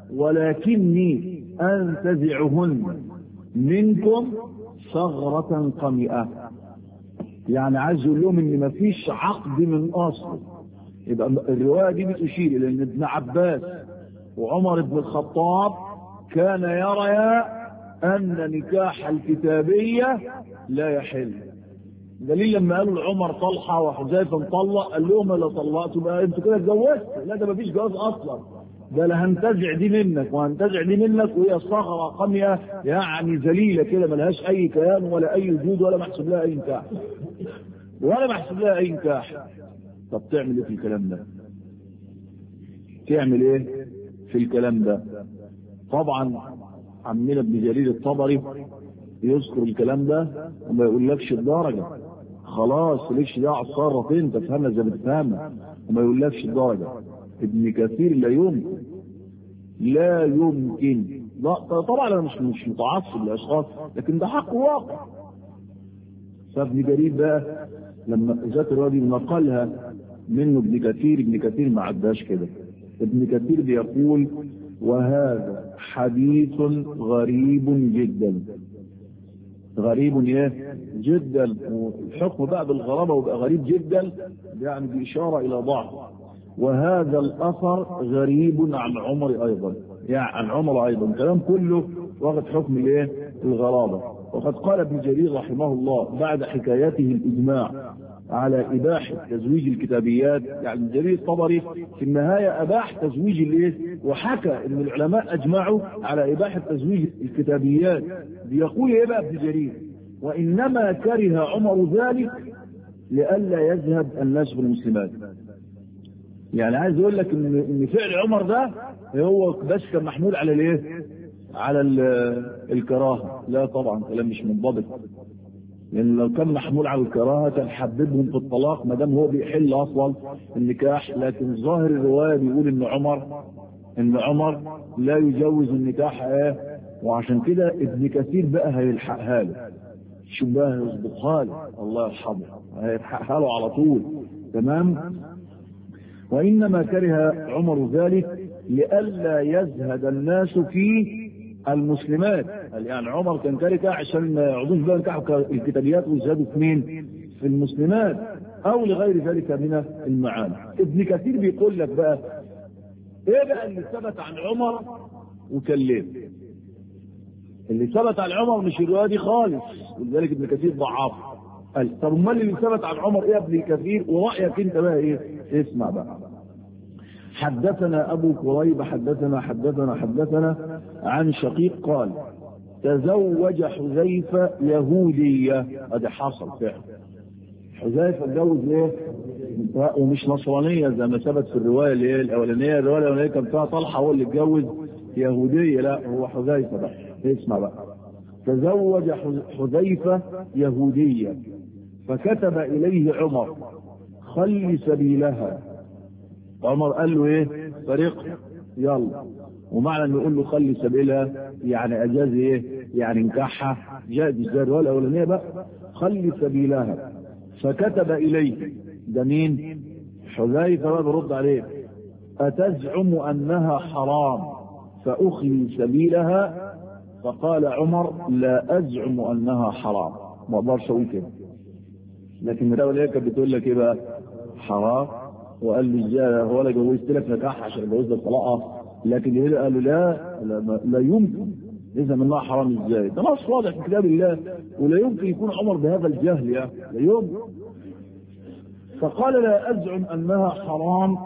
ولكني انتزعهن منكم ثغرة قمئة يعني عايز يقول لهم ان مفيش عقد من اصل يبقى الروايه دي بتشير الى ان ابن عباس وعمر بن الخطاب كان يرى أن نكاح الكتابية لا يحل دليل لما قالوا لعمر طلحة وحذيفة مطلق قال لهم لو طلقتوا بقى انتوا كده اتجوزتوا لا ده مفيش جواز اصلا ده انا هنتزع دي منك وهنتزع دي منك وهي صغرة قمية يعني ذليلة كده ملهاش اي كيان ولا اي وجود ولا محسوب لها اي نكاح ولا محسوب لها اي نكاح طب تعمل ايه في الكلام ده؟ تعمل ايه في الكلام ده طبعا عمنا ابن جرير الطبري يذكر الكلام ده وما يقولكش الدرجة خلاص ليش دعوة اتصرف انت تفهمها زي ما تفهمها وما يقولكش الدرجة ابن كثير لا يمكن لا يمكن لا طبعا انا مش مش متعصب لاشخاص لكن ده حق واقع فابن جرير بقى لما ذات الراجل نقلها منه ابن كثير ابن كثير ما عداش كده ابن كثير بيقول وهذا حديث غريب جدا غريب ايه جدا الحكم بقى بالغرابه وبقى غريب جدا يعني بإشارة إلى ضعف وهذا الأثر غريب عن عمر أيضا يعني عن عمر أيضا الكلام كله واخد حكم الايه الغرابة وقد قال ابن جرير رحمه الله بعد حكايته الإجماع على إباحة تزويج الكتابيات يعني جرير الطبري في النهاية أباح تزويج الإيه وحكى إن العلماء أجمعوا على إباحة تزويج الكتابيات بيقول إيه بقى ابن جرير وإنما كره عمر ذلك لئلا يذهب الناس بالمسلمات يعني عايز يقول لك ان ان فعل عمر ده هو بس كان محمول على الايه؟ على الكراهه، لا طبعا كلام مش منضبط. لان لو كان محمول على الكراهه كان حببهم في الطلاق ما دام هو بيحل اصلا النكاح، لكن ظاهر الروايه بيقول ان عمر ان عمر لا يجوز النكاح ايه؟ وعشان كده ابن كثير بقى هيلحقها له. شو بقى يظبطها له الله يرحمه هيلحقها له على طول تمام؟ وإنما كره عمر ذلك لئلا يزهد الناس في المسلمات يعني عمر كان كاره عشان ما يقعدوش بقى ينكحوا الكتابيات ويزهدوا في مين؟ في المسلمات أو لغير ذلك من المعاني. ابن كثير بيقول لك بقى إيه بقى اللي ثبت عن عمر وكلم اللي ثبت عن عمر مش الرواية دي خالص ولذلك ابن كثير ضعفه قال طب امال اللي ثبت عن عمر ايه يا ابن كثير ورايك انت بقى ايه؟ اسمع بقى. حدثنا ابو كريب حدثنا حدثنا حدثنا عن شقيق قال تزوج حذيفه يهوديه ادي حصل فعلا. حذيفه اتجوز ايه؟ ومش نصرانيه زي ما ثبت في الروايه اللي هي الاولانيه، الروايه الاولانيه كان فيها طلحه هو اللي اتجوز يهوديه لا هو حذيفه بقى اسمع بقى. تزوج حذيفة يهودية فكتب إليه عمر خلي سبيلها عمر قال له ايه طريق يلا ومعنى انه يقول له خلي سبيلها يعني اجاز ايه يعني انكحها جاء زي الروايه الاولانيه بقى خلي سبيلها فكتب اليه ده مين حذيفه بقى برد عليه اتزعم انها حرام فاخلي سبيلها فقال عمر لا ازعم انها حرام ما اقدرش اقول كده لكن الروايه كانت بتقول لك ايه بقى حرام وقال له ازاي هو انا جوزت لك نكاح عشان اتجوز لك طلاقه لكن هنا قال له لا لا, لا يمكن اذا منها حرام ازاي ده نص واضح في كتاب الله ولا يمكن يكون عمر بهذا الجهل يا لا يمكن فقال لا ازعم انها حرام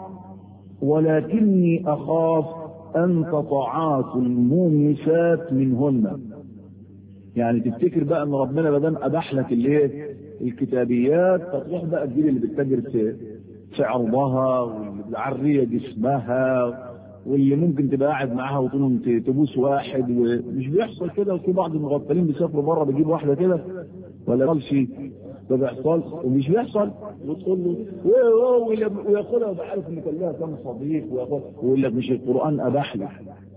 ولكني اخاف ان تطاعات المومسات منهن يعني تفتكر بقى ان ربنا ما دام اباح لك الايه الكتابيات فتروح بقى تجيب اللي بتتاجر في في عرضها واللي بالعريه جسمها واللي ممكن تبقى قاعد معاها وتقول تبوس واحد ومش بيحصل كده وفي بعض المغفلين بيسافروا بره بيجيب واحده كده ولا قال شيء ما بيحصلش ومش بيحصل وتقول له وياخدها ويبقى عارف ان كان لها كم صديق ويقول لك مش القران اباح لك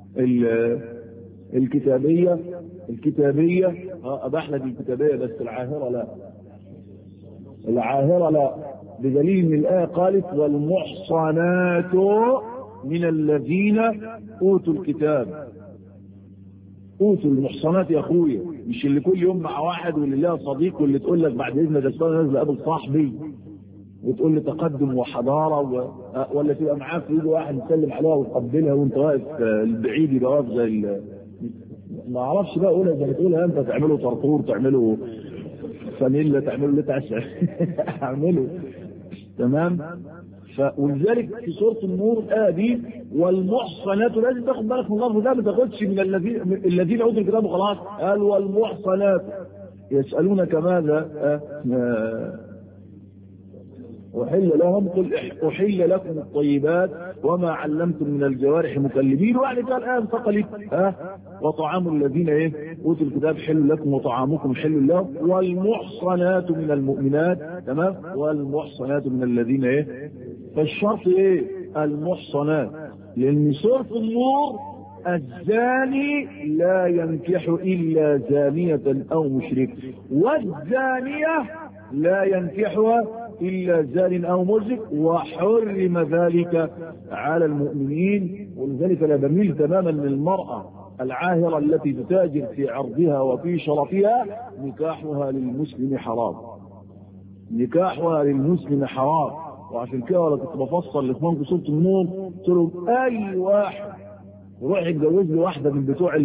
الكتابيه الكتابيه اباح لك الكتابيه بس العاهره لا العاهره لا بدليل ان الايه قالت والمحصنات من الذين اوتوا الكتاب اوتوا المحصنات يا اخويا مش اللي كل يوم مع واحد واللي لها صديق واللي تقول لك بعد اذنك ده انا نازل اقابل صاحبي وتقول لي تقدم وحضاره و... ولا تبقى معاك في ايد واحد تسلم عليها وتقبلها وانت واقف البعيد يبقى واقف زي ال... ما اعرفش بقى اقولها زي ما تقولها انت تعملوا طرطور تعملوا فانيلا تعملوا اللي تعشى اعملوا تمام ف... ولذلك في سوره النور الايه دي والمحصنات لازم تاخد بالك من اللفظ ده ما تاخدش من الذين الذين اوتوا الكتاب وخلاص قال والمحصنات يسالونك ماذا أه أه أحل لهم قل أحل لكم الطيبات وما علمتم من الجوارح مكلبين وبعد كده الآن انتقلت ها وطعام الذين إيه أوتوا الكتاب حل لكم وطعامكم حل لهم والمحصنات من المؤمنات تمام والمحصنات من الذين إيه فالشرط إيه المحصنات لأن سورة النور الزاني لا ينكح إلا زانية أو مشرك والزانية لا ينكحها إلا زان أو مشرك وحرم ذلك على المؤمنين ولذلك لا بميل تماما للمرأة العاهرة التي تتاجر في عرضها وفي شرفها نكاحها للمسلم حرام نكاحها للمسلم حرام وعشان كده انا كنت بفصل لاخوان في سوره النور قلت لهم اي واحد يروح يتجوز لي واحده من بتوع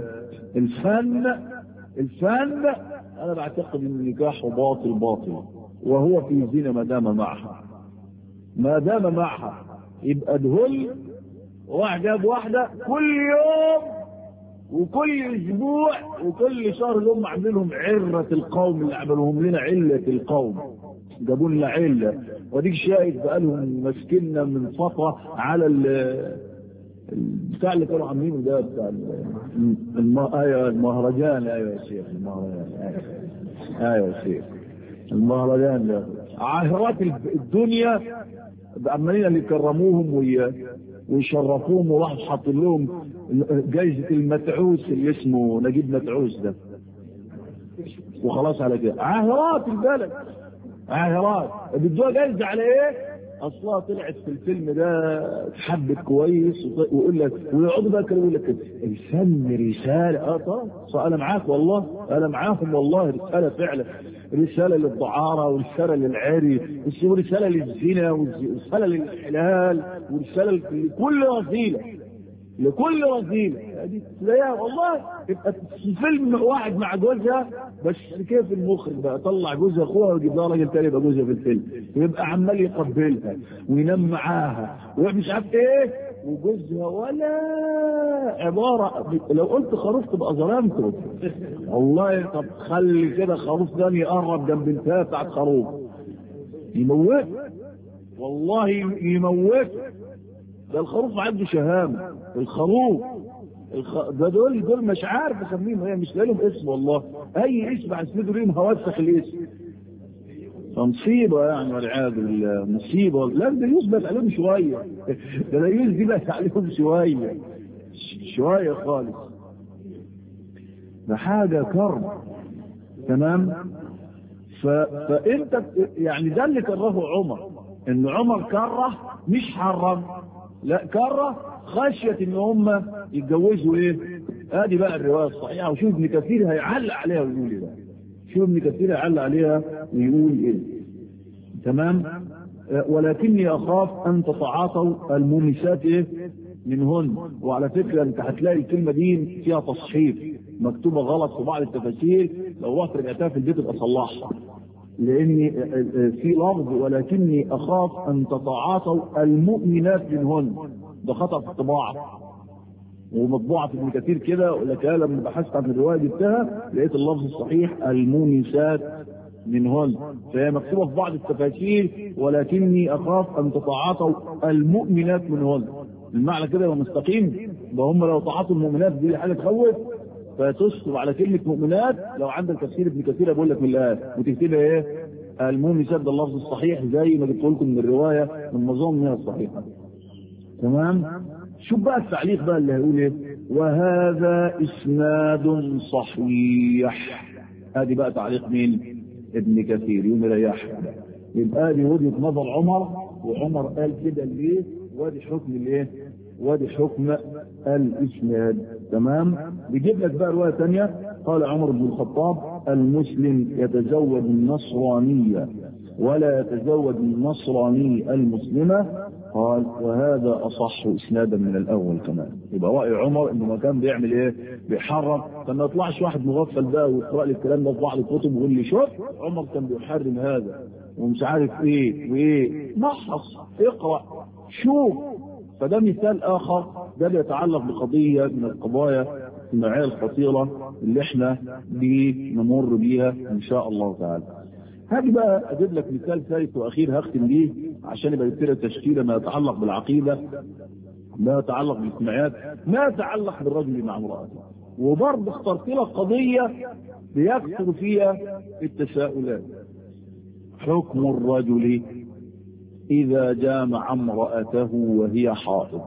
الفن الفن انا بعتقد ان نكاحه باطل باطل وهو في زنا ما دام معها ما دام معها يبقى دهل واحد جاب واحدة كل يوم وكل اسبوع وكل شهر اللي هم عاملينهم عرة القوم اللي عملوهم لنا علة القوم جابوا لنا علة وديك شايف بقالهم ماسكيننا من فترة على بتاع اللي كانوا عاملينه ده بتاع الم... ايوه المهرجان ايوه يا شيخ المهرجان ايوه يا شيخ المهرجان ده عاهرات الدنيا عمالين اللي يكرموهم وي... ويشرفوهم وراحوا حاطين لهم جايزة المتعوس اللي اسمه نجيب متعوس ده وخلاص على كده عاهرات البلد عاهرات بيدوها جايزة على ايه؟ اصلها طلعت في الفيلم ده اتحبت كويس ويقول لك ويقعدوا بقى كانوا يقول لك الفن رساله اه طبعا انا معاك والله انا معاهم والله رساله فعلا رساله للدعاره ورساله للعري ورساله للزنا ورساله للحلال ورساله لكل رذيله لكل رذيله دي تلاقيها والله تبقى في فيلم واحد مع جوزها بس كيف المخرج بقى طلع جوزها اخوها ويجيب لها راجل تاني يبقى جوزها في الفيلم ويبقى عمال يقبلها وينام معاها ومش عارف ايه وجوزها ولا عبارة لو قلت خروف تبقى ظلمته والله طب خلي كده خروف ثاني يقرب جنب انتهى بتاعت خروف يموت والله يموت ده الخروف عنده شهامة الخروف الخ... ده دول دول مش عارف اسميهم هي مش لهم اسم والله اي اسم هسنده ليهم هوسخ الاسم فمصيبة يعني والعياذ بالله مصيبة لا ده يثبت عليهم شوية ده لا يثبت عليهم شوية شوية خالص ده حاجة كرب تمام ف... فانت يعني ده اللي كرهه عمر ان عمر كره مش حرم لا كره خشية ان هم يتجوزوا ايه ادي بقى الرواية الصحيحة وشوف ابن كثير هيعلق عليها ويقول ايه بقى شوف ابن كثير هيعلق عليها ويقول ايه تمام ولكني اخاف ان تتعاطوا المومسات ايه منهن وعلى فكرة انت هتلاقي الكلمة دي فيها تصحيف مكتوبة غلط في بعض التفاسير لو رحت رجعتها في البيت ابقى صلحها لاني في لفظ ولكني اخاف ان تتعاطوا المؤمنات منهن ده خطا في الطباعه ومطبوعه في ابن كثير كده لك لما بحثت عن الروايه جبتها لقيت اللفظ الصحيح المؤمنات منهن فهي مكتوبه في بعض التفاسير ولكني اخاف ان تتعاطوا المؤمنات منهن المعنى كده يبقى مستقيم ده هم لو تعاطوا المؤمنات دي حاجه تخوف فتسكب على كلمة مؤمنات لو عندك تفسير ابن كثير بقول لك من الآية وتكتبها ايه؟ المؤمنات ده اللفظ الصحيح زي ما جبت لكم من الرواية من مظن منها الصحيحة. تمام؟ شوف بقى التعليق بقى اللي هيقول ايه؟ وهذا إسناد صحيح. ادي بقى تعليق مين؟ ابن كثير يوم يريح يبقى دي وجهة نظر عمر وعمر قال كده ليه؟ وادي حكم الايه؟ وادي حكم الاسناد تمام بيجيب لك بقى روايه ثانيه قال عمر بن الخطاب المسلم يتزوج النصرانيه ولا يتزوج النصراني المسلمه قال وهذا اصح اسنادا من الاول كمان يبقى راي عمر انه ما كان بيعمل ايه بيحرم فما يطلعش واحد مغفل بقى ويقرا لي الكلام ده في بعض الكتب ويقول لي شوف عمر كان بيحرم هذا ومش عارف ايه وايه محص اقرا شوف فده مثال اخر ده بيتعلق بقضيه من القضايا النوعيه الخطيره اللي احنا بنمر بيها ان شاء الله تعالى. هاجي بقى اجيب لك مثال ثالث واخير هختم بيه عشان يبقى يبتدي تشكيله ما يتعلق بالعقيده ما يتعلق بالاجتماعيات ما يتعلق بالرجل مع امراته. وبرضه اخترت لك قضيه بيكثر فيها التساؤلات. حكم الرجل إذا جامع امرأته وهي حائض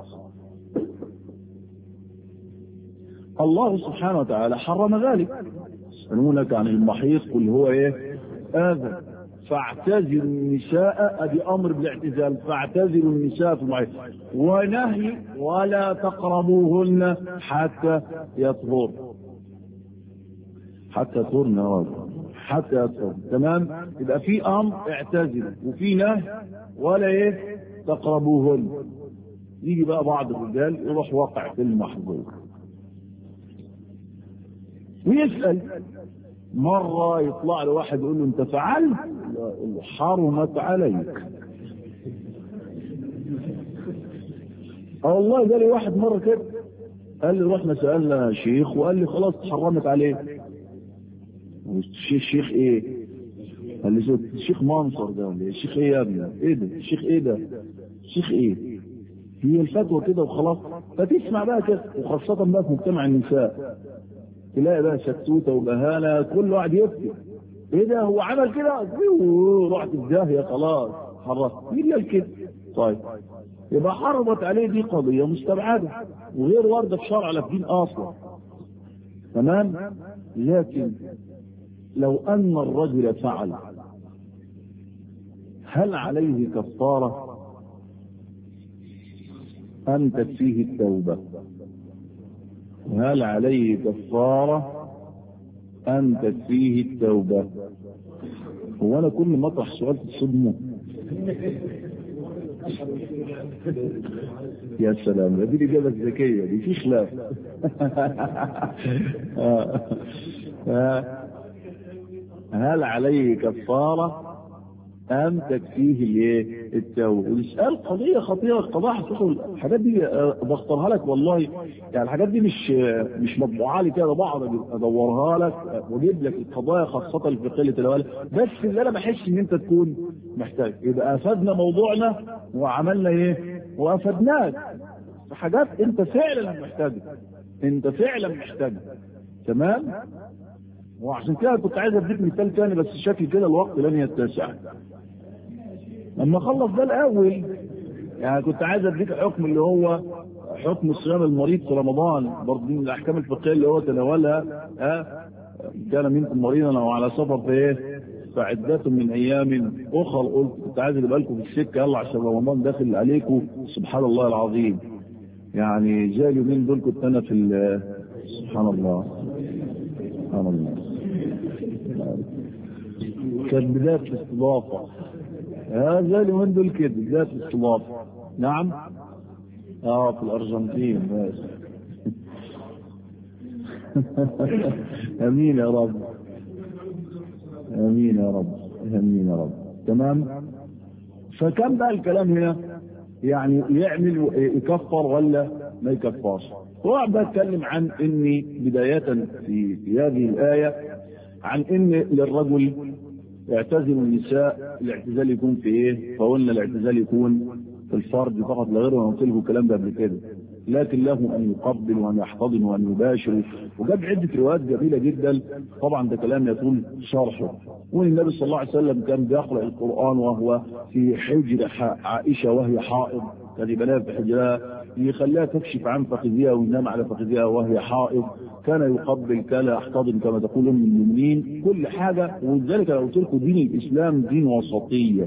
الله سبحانه وتعالى حرم ذلك يسألونك عن المحيط قل هو ايه آذى فاعتزلوا النساء ادي امر بالاعتزال فاعتزلوا النساء في المحيط ونهي ولا تقربوهن حتى يطهر حتى يطهرن حتى يطهر تمام يبقى في امر اعتزلوا وفي نهي ولا ايه تقربوهن يجي بقى بعض الرجال يروح واقع في المحظور ويسأل مرة يطلع له واحد يقول له أنت فعلت حرمت عليك اه والله جالي واحد مرة كده قال لي رحنا سألنا شيخ وقال لي خلاص حرمت عليه الشيخ شيخ ايه قال لي الشيخ منصر ده ولا الشيخ ايه يا ابني ايه ده الشيخ ايه ده الشيخ ايه هي الفتوى كده وخلاص فتسمع بقى كده وخاصة بقى في مجتمع النساء تلاقي بقى شتوته وبهانة كل واحد يفتي ايه ده هو عمل كده رحت في داهية خلاص حرصت مين قال كده طيب يبقى حرمت عليه دي قضية مستبعدة وغير واردة في شرع لا في دين اصلا تمام لكن لو ان الرجل فعل هل عليه كفارة أم تكفيه التوبة هل عليه كفارة أم تكفيه التوبة هو أنا كل ما أطرح سؤال تصدمه يا سلام دي الإجابة الذكية دي في خلاف هل عليه كفارة أم تكفيه الايه؟ التوبة والسؤال قضية خطيرة قضاء حقيقة الحاجات دي بختارها لك والله يعني الحاجات دي مش مش مطبوعة لي كده بقعد ادورها لك واجيب لك القضايا خاصة الفقهية اللي تلاقيها بس اللي انا بحس ان انت تكون محتاج يبقى افدنا موضوعنا وعملنا ايه؟ وافدناك في حاجات انت فعلا محتاجها انت فعلا محتاجها تمام؟ وعشان كده كنت عايز اديك مثال تاني بس شكل كده الوقت لن يتسع لما اخلص ده الاول يعني كنت عايز اديك حكم اللي هو حكم صيام المريض في رمضان برضه من الاحكام الفقهيه اللي هو تناولها ها كان منكم مريضا او على سفر في ايه؟ فعدة من ايام اخر قلت كنت عايز اجيبها لكم في السكه يلا عشان رمضان داخل عليكم سبحان الله العظيم يعني زي اليومين دول كنت انا في سبحان الله سبحان الله كانت بداية الاستضافة هذا اليومين دول كده بداية الاستضافة نعم اه في الارجنتين بس امين يا رب امين يا رب امين يا رب تمام فكم بقى الكلام هنا يعني يعمل يكفر ولا ما يكفرش وقعد بتكلم عن اني بداية في, في هذه الآية عن ان للرجل يعتزل النساء الاعتزال يكون في ايه؟ فقلنا الاعتزال يكون في الفرد فقط لا غير وانا قلت لكم الكلام ده قبل كده لكن له ان يقبل وان يحتضن وان يباشر وجاب عده روايات جميله جدا طبعا ده كلام يطول شرحه والنبي صلى الله عليه وسلم كان بيقرا القران وهو في حجر عائشه وهي حائض كان يبقى في حجرها يخليها تكشف عن فخذها وينام على فخذها وهي حائض كان يقبل كان يحتضن كما تقول ام المؤمنين كل حاجه ولذلك لو قلت لكم دين الاسلام دين وسطيه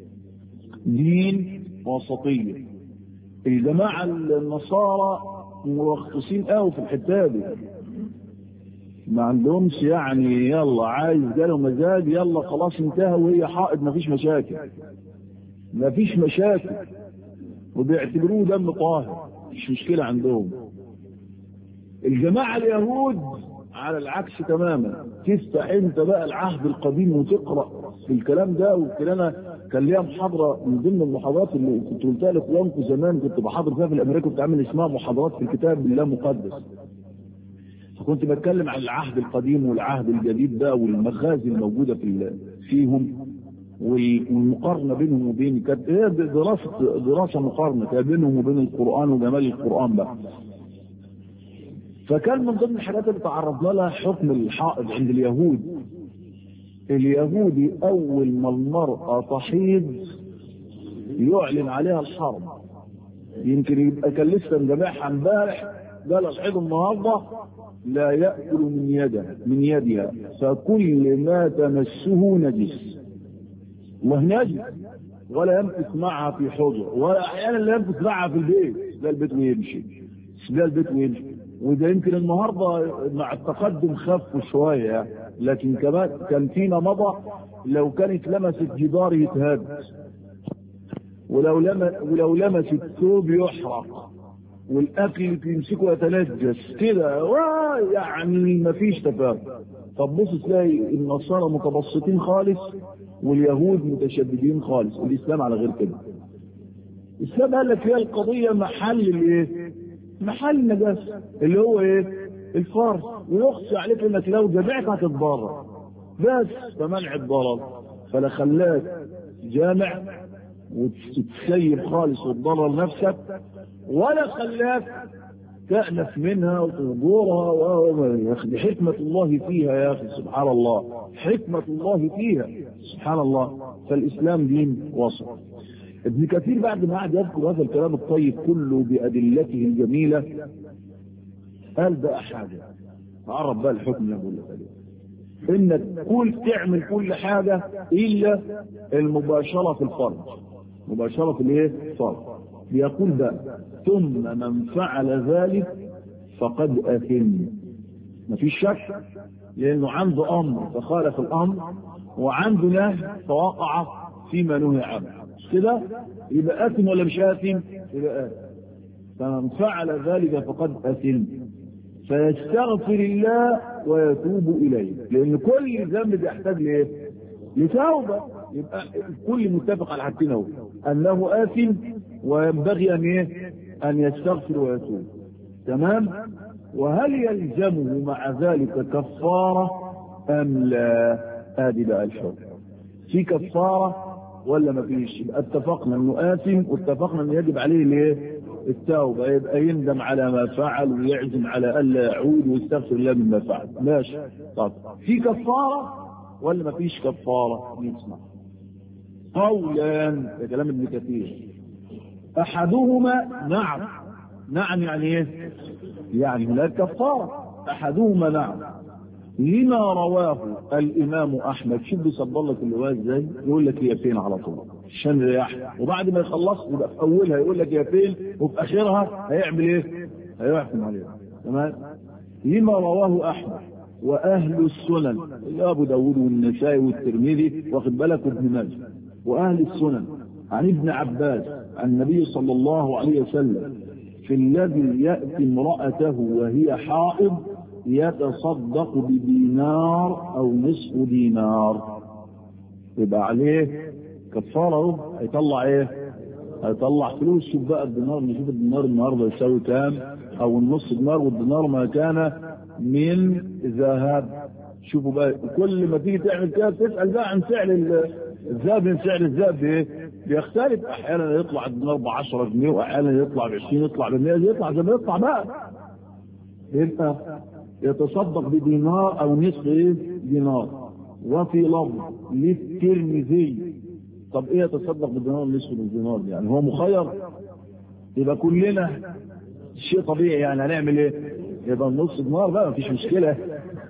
دين وسطيه الجماعه النصارى مرخصين قوي في الحته دي ما عندهمش يعني يلا عايز جاله مزاج يلا خلاص انتهى وهي حائض مفيش مشاكل مفيش مشاكل وبيعتبروه دم طاهر مش مشكلة عندهم الجماعة اليهود على العكس تماما تفتح انت بقى العهد القديم وتقرا في الكلام ده ويمكن انا كان ليا محاضره من ضمن المحاضرات اللي كنت قلتها لاخوانكم زمان كنت بحاضر فيها في الامريكا كنت عامل اسمها محاضرات في الكتاب بالله مقدس فكنت بتكلم عن العهد القديم والعهد الجديد ده والمخازن الموجوده في فيهم والمقارنه بينهم وبين كانت هي دراسه دراسه مقارنه بينهم وبين القران وجمال القران بقى فكان من ضمن الحاجات اللي تعرضنا لها حكم الحائض عند اليهود اليهودي اول ما المراه تحيض يعلن عليها الحرب يمكن يبقى كان لسه مجمعها امبارح قال الحيض النهارده لا ياكل من يدها من يدها فكل ما تمسه نجس وهنجس ولا يمكث معها في حجر ولا احيانا لا يمكث معها في البيت ده البيت ويمشي ده البيت ويمشي وده يمكن النهارده مع التقدم خف شويه لكن كمان كان فينا مضى لو كانت لمست جدار يتهد ولو لم ولو لمست ثوب يحرق والاكل تمسكه يتنجس كده يعني ما فيش تفاهم طب بص تلاقي النصارى متبسطين خالص واليهود متشددين خالص الاسلام على غير كده الاسلام قال لك هي القضيه محل الايه محل النجاسه اللي هو ايه الفرض ويخشى عليك انك لو جمعت هتتضرر بس فمنع الضرر فلا خلاك جامع وتتسيب خالص وتضرر نفسك ولا خلاك تأنف منها وتهجرها يا أخي حكمة الله فيها يا أخي سبحان الله حكمة الله فيها سبحان الله فالإسلام دين وسط ابن كثير بعد ما قعد يذكر هذا الكلام الطيب كله بأدلته الجميلة قال بقى حاجة عرف بقى الحكم اللي بقول لك انك كل تعمل كل حاجة الا المباشرة في الفرج مباشرة في الايه الفرج بيقول بقى ثم من فعل ذلك فقد اثم مفيش شك لانه عنده امر فخالف الامر وعنده نهي فوقع فيما نهي عنه كده يبقى اثم ولا مش اثم يبقى اثم فمن فعل ذلك فقد اثم فيستغفر الله ويتوب اليه لان كل ذنب بيحتاج لايه لتوبه يبقى الكل متفق على حاجتين اهو انه اثم وينبغي ان ايه ان يستغفر ويتوب تمام وهل يلزمه مع ذلك كفاره ام لا ادي بقى الحكم في كفاره ولا ما فيش يبقى اتفقنا انه اثم واتفقنا انه يجب عليه الايه التوبه يبقى يندم على ما فعل ويعزم على الا يعود ويستغفر الله مما فعل ماشي طب في كفاره ولا ما فيش كفاره نسمع قولان ده كلام ابن كثير احدهما نعم نعم يعني ايه يعني هناك كفاره احدهما نعم لما رواه الامام احمد شوف بيصدر لك الروايه ازاي يقول لك هي فين على طول عشان رياح وبعد ما يخلص يبقى في اولها يقول لك هي فين وفي اخرها هيعمل ايه هيحكم عليها تمام لما رواه احمد واهل السنن اللي ابو داود والنسائي والترمذي واخد بالك وابن ماجه واهل السنن عن ابن عباس عن النبي صلى الله عليه وسلم في الذي ياتي امراته وهي حائض يتصدق بدينار او نصف دينار يبقى عليه كفاره اهو هيطلع ايه؟ هيطلع فلوس شوف بقى الدينار نشوف الدينار النهارده يساوي كام او النص دينار والدينار ما كان من ذهب شوفوا بقى كل ما تيجي تعمل كده تسال بقى عن سعر الذهب من سعر الذهب بايه؟ بيختلف احيانا يطلع الدينار ب 10 جنيه واحيانا يطلع ب 20 يطلع ب 100 يطلع زي ما يطلع بقى يبقى يتصدق بدينار او نصف ايه دينار وفي لفظ للترمذي طب ايه يتصدق بدينار نصف الدينار يعني هو مخير يبقى كلنا شيء طبيعي يعني هنعمل ايه يبقى النص دينار بقى مفيش مشكله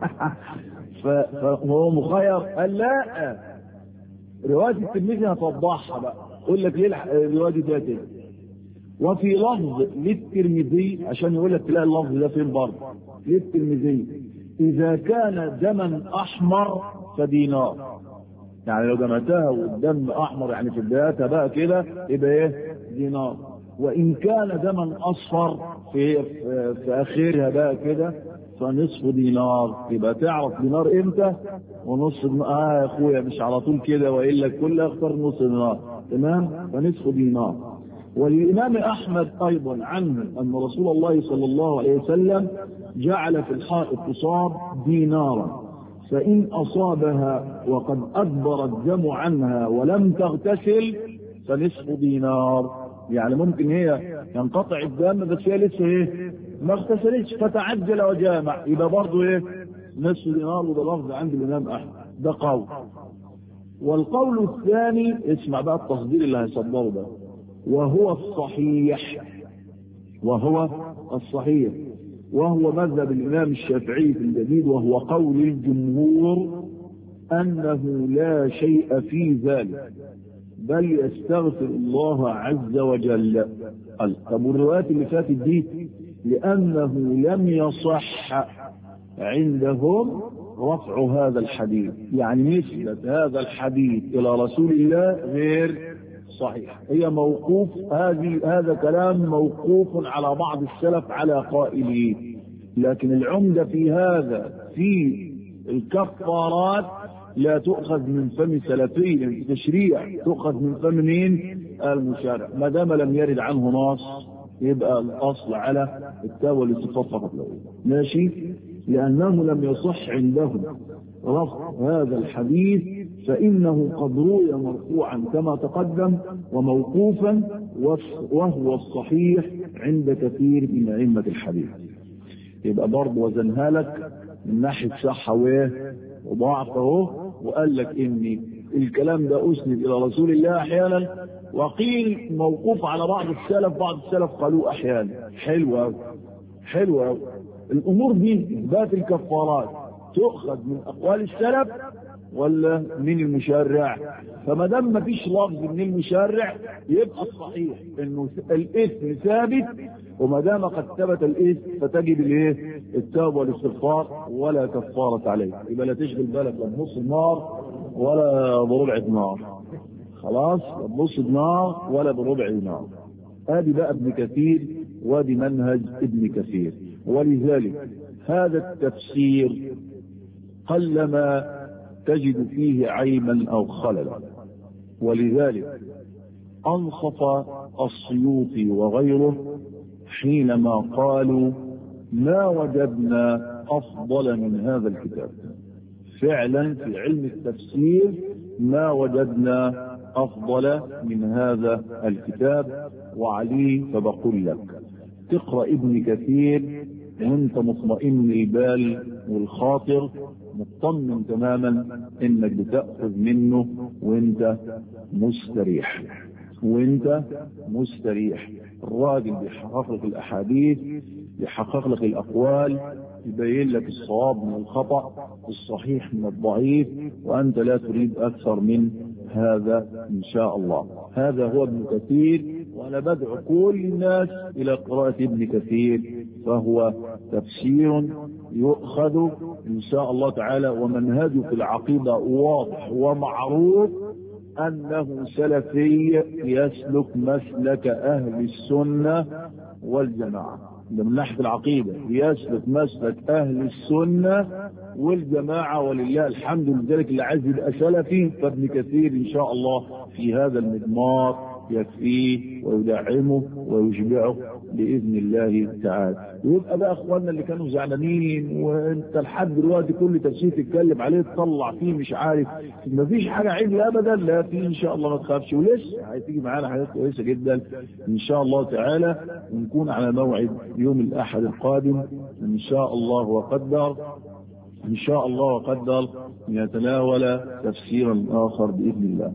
فهو مخير قال لا روايه الترمذي هتوضحها بقى يقول لك ليه الروايه دي فيها كده وفي لفظ للترمذي عشان يقول لك تلاقي اللفظ ده فين برضه للترمذي إذا كان دما أحمر فدينار يعني لو جمعتها والدم أحمر يعني في بدايتها بقى كده يبقى إيه دينار وإن كان دما أصفر في في آخرها بقى كده فنصف دينار يبقى تعرف دينار إمتى ونص دينار آه يا أخويا مش على طول كده وإلا كل أختار نص دينار تمام فنصف دينار وللإمام أحمد أيضا عنه أن رسول الله صلى الله عليه وسلم جعل في الحائط تصاب دينارا فإن أصابها وقد أدبر الدم عنها ولم تغتسل فنصف دينار يعني ممكن هي ينقطع الدم بس هي لسه ايه ما اغتسلتش فتعجل وجامع يبقى برضه ايه نصف دينار وده لفظ عند الامام احمد ده قول والقول الثاني اسمع بقى التصدير اللي هيصدره ده وهو الصحيح وهو الصحيح وهو مذهب الإمام الشافعي في الجديد وهو قول الجمهور أنه لا شيء في ذلك بل يستغفر الله عز وجل طب والروايات اللي فاتت دي لأنه لم يصح عندهم رفع هذا الحديث يعني نسبة هذا الحديث إلى رسول الله غير صحيح هي موقوف هذه هذا كلام موقوف على بعض السلف على قائله لكن العمدة في هذا في الكفارات لا تؤخذ من فم سلفي تشريع تؤخذ من فم مين المشارع ما دام لم يرد عنه نص يبقى الاصل على التاوى والاستفاض فقط ماشي لانه لم يصح عندهم رفض هذا الحديث فانه قد روي مرفوعا كما تقدم وموقوفا وهو الصحيح عند كثير من ائمه الحديث يبقى برضه وزنها لك من ناحيه صحه وايه وضعف اهو وقال لك ان الكلام ده اسند الى رسول الله احيانا وقيل موقوف على بعض السلف بعض السلف قالوه احيانا حلو قوي حلو قوي الامور دي ذات الكفارات تؤخذ من اقوال السلف ولا من المشرع فما دام ما فيش لفظ من المشرع يبقى الصحيح انه الاثم ثابت وما دام قد ثبت الاثم فتجب الايه التوبه والاستغفار ولا كفاره عليه يبقى لا تشغل بالك لا بنص النار ولا بربع نار خلاص لا بنص نار ولا بربع نار ادي بقى ابن كثير وادي منهج ابن كثير ولذلك هذا التفسير قلما تجد فيه عيبا او خللا ولذلك انصف السيوطي وغيره حينما قالوا ما وجدنا افضل من هذا الكتاب فعلا في علم التفسير ما وجدنا افضل من هذا الكتاب وعليه فبقول لك تقرا ابن كثير وانت مطمئن البال والخاطر مطمن تماما انك بتاخذ منه وانت مستريح وانت مستريح الراجل بيحقق لك الاحاديث بيحقق لك الاقوال يبين لك الصواب من الخطا الصحيح من الضعيف وانت لا تريد اكثر من هذا ان شاء الله هذا هو ابن كثير وانا بدعو كل الناس الى قراءه ابن كثير فهو تفسير يؤخذ ان شاء الله تعالى ومنهجه في العقيده واضح ومعروف انه سلفي يسلك مسلك اهل السنه والجماعه ده من ناحيه العقيده يسلك مسلك اهل السنه والجماعه ولله الحمد لذلك اللي عايز يبقى سلفي فابن كثير ان شاء الله في هذا المضمار يكفيه ويدعمه ويشبعه باذن الله تعالى ويبقى بقى اخواننا اللي كانوا زعلانين وانت لحد دلوقتي كل تفسير تتكلم عليه تطلع فيه مش عارف ما فيش حاجه عيب ابدا لا في ان شاء الله ما تخافش ولسه هتيجي معانا حاجات كويسه جدا ان شاء الله تعالى ونكون على موعد يوم الاحد القادم ان شاء الله وقدر ان شاء الله وقدر يتناول تفسيرا اخر باذن الله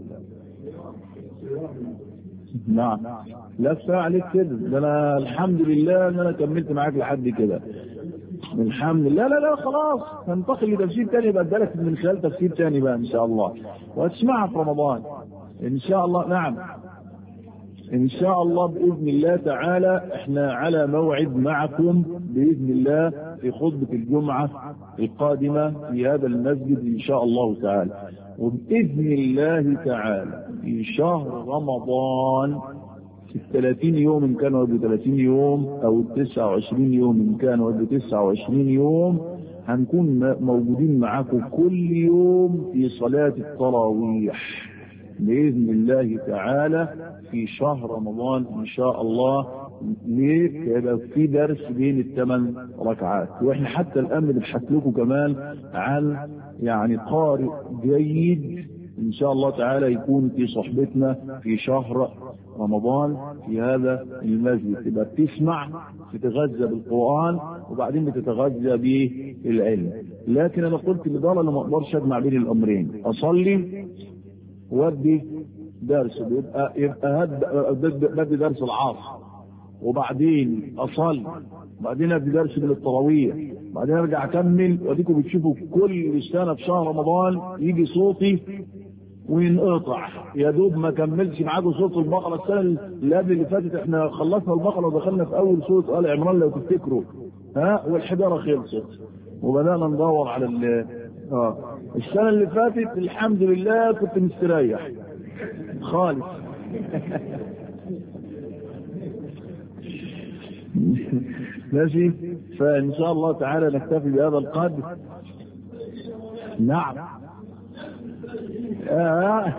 نعم لا كفايه عليك كده ده انا الحمد لله ان انا كملت معاك لحد كده الحمد لله لا لا خلاص هنتقل لتفسير تاني يبقى ادالك من خلال تفسير تاني بقى ان شاء الله واسمعها في رمضان ان شاء الله نعم ان شاء الله باذن الله تعالى احنا على موعد معكم باذن الله في خطبه الجمعه القادمه في هذا المسجد ان شاء الله تعالى وباذن الله تعالى في شهر رمضان في الثلاثين يوم إن كانوا قبل 30 يوم أو التسعة وعشرين يوم إن كانوا قبل 29 يوم هنكون موجودين معاكم كل يوم في صلاة التراويح بإذن الله تعالى في شهر رمضان إن شاء الله ليه؟ يبقى في درس بين الثمان ركعات واحنا حتى الان بنبحث لكم كمان عن يعني قارئ جيد ان شاء الله تعالى يكون في صحبتنا في شهر رمضان في هذا المسجد تبقى بتسمع تتغذى بالقران وبعدين بتتغذى بالعلم لكن انا قلت لدار انا ما اقدرش اجمع بين الامرين اصلي وادي درس يبقى يبقى بدي درس العصر وبعدين اصلي وبعدين ادي درس من التراويح بعدين ارجع اكمل واديكم بتشوفوا كل سنه في شهر رمضان يجي صوتي وينقطع يا دوب ما كملتش معاكم صوت البقره السنه اللي قبل اللي فاتت احنا خلصنا البقره ودخلنا في اول سوره ال عمران لو تفتكروا ها والحجاره خلصت وبدانا ندور على ال اه السنه اللي فاتت الحمد لله كنت مستريح خالص ماشي فان شاء الله تعالى نكتفي بهذا القدر نعم آه.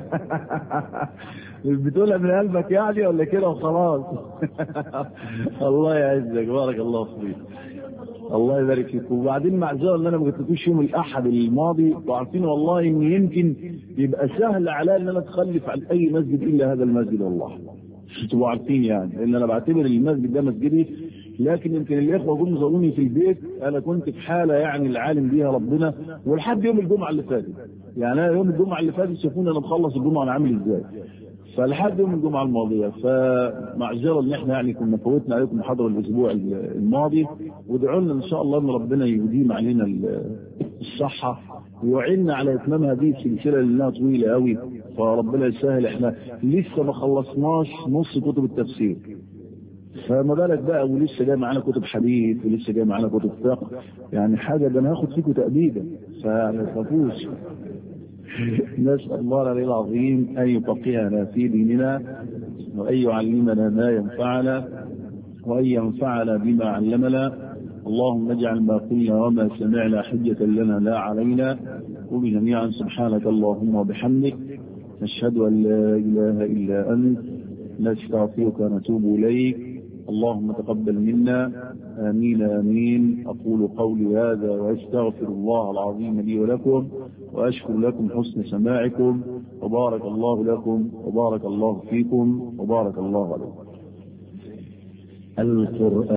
بتقولها من قلبك يعني ولا كده وخلاص الله يعزك بارك الله فيك الله يبارك فيك وبعدين معذره ان انا ما قلتلكوش يوم الاحد الماضي وعارفين والله ان يمكن يبقى سهل عليا ان انا اتخلف عن اي مسجد الا هذا المسجد والله تبقوا عارفين يعني لان انا بعتبر المسجد ده مسجدي لكن يمكن الاخوه جم زاروني في البيت انا كنت في حاله يعني العالم بيها ربنا ولحد يوم الجمعه اللي فاتت يعني انا يوم الجمعه اللي فاتت شافوني انا مخلص الجمعه انا عامل ازاي فلحد يوم الجمعه الماضيه فمعذره ان احنا يعني كنا فوتنا عليكم محاضره الاسبوع الماضي وادعوا لنا ان شاء الله ان ربنا يديم علينا الصحه ويعيننا على اتمام هذه السلسله لانها طويله قوي فربنا يسهل احنا لسه ما خلصناش نص كتب التفسير فما بالك بقى ولسه جاي معانا كتب حديث ولسه جاي معانا كتب فقه يعني حاجه ده انا هاخد فيكم تأبيدا فما تخافوش نسأل الله العلي العظيم أن يفقهنا في ديننا وأن يعلمنا ما ينفعنا وأن ينفعنا بما علمنا اللهم اجعل ما قلنا وما سمعنا حجة لنا لا علينا وبجميعا سبحانك اللهم وبحمدك نشهد أن لا إله إلا أنت نستغفرك ونتوب إليك اللهم تقبل منا آمين آمين أقول قولي هذا وأستغفر الله العظيم لي ولكم وأشكر لكم حسن سماعكم وبارك الله لكم وبارك الله فيكم وبارك الله عليكم القرآن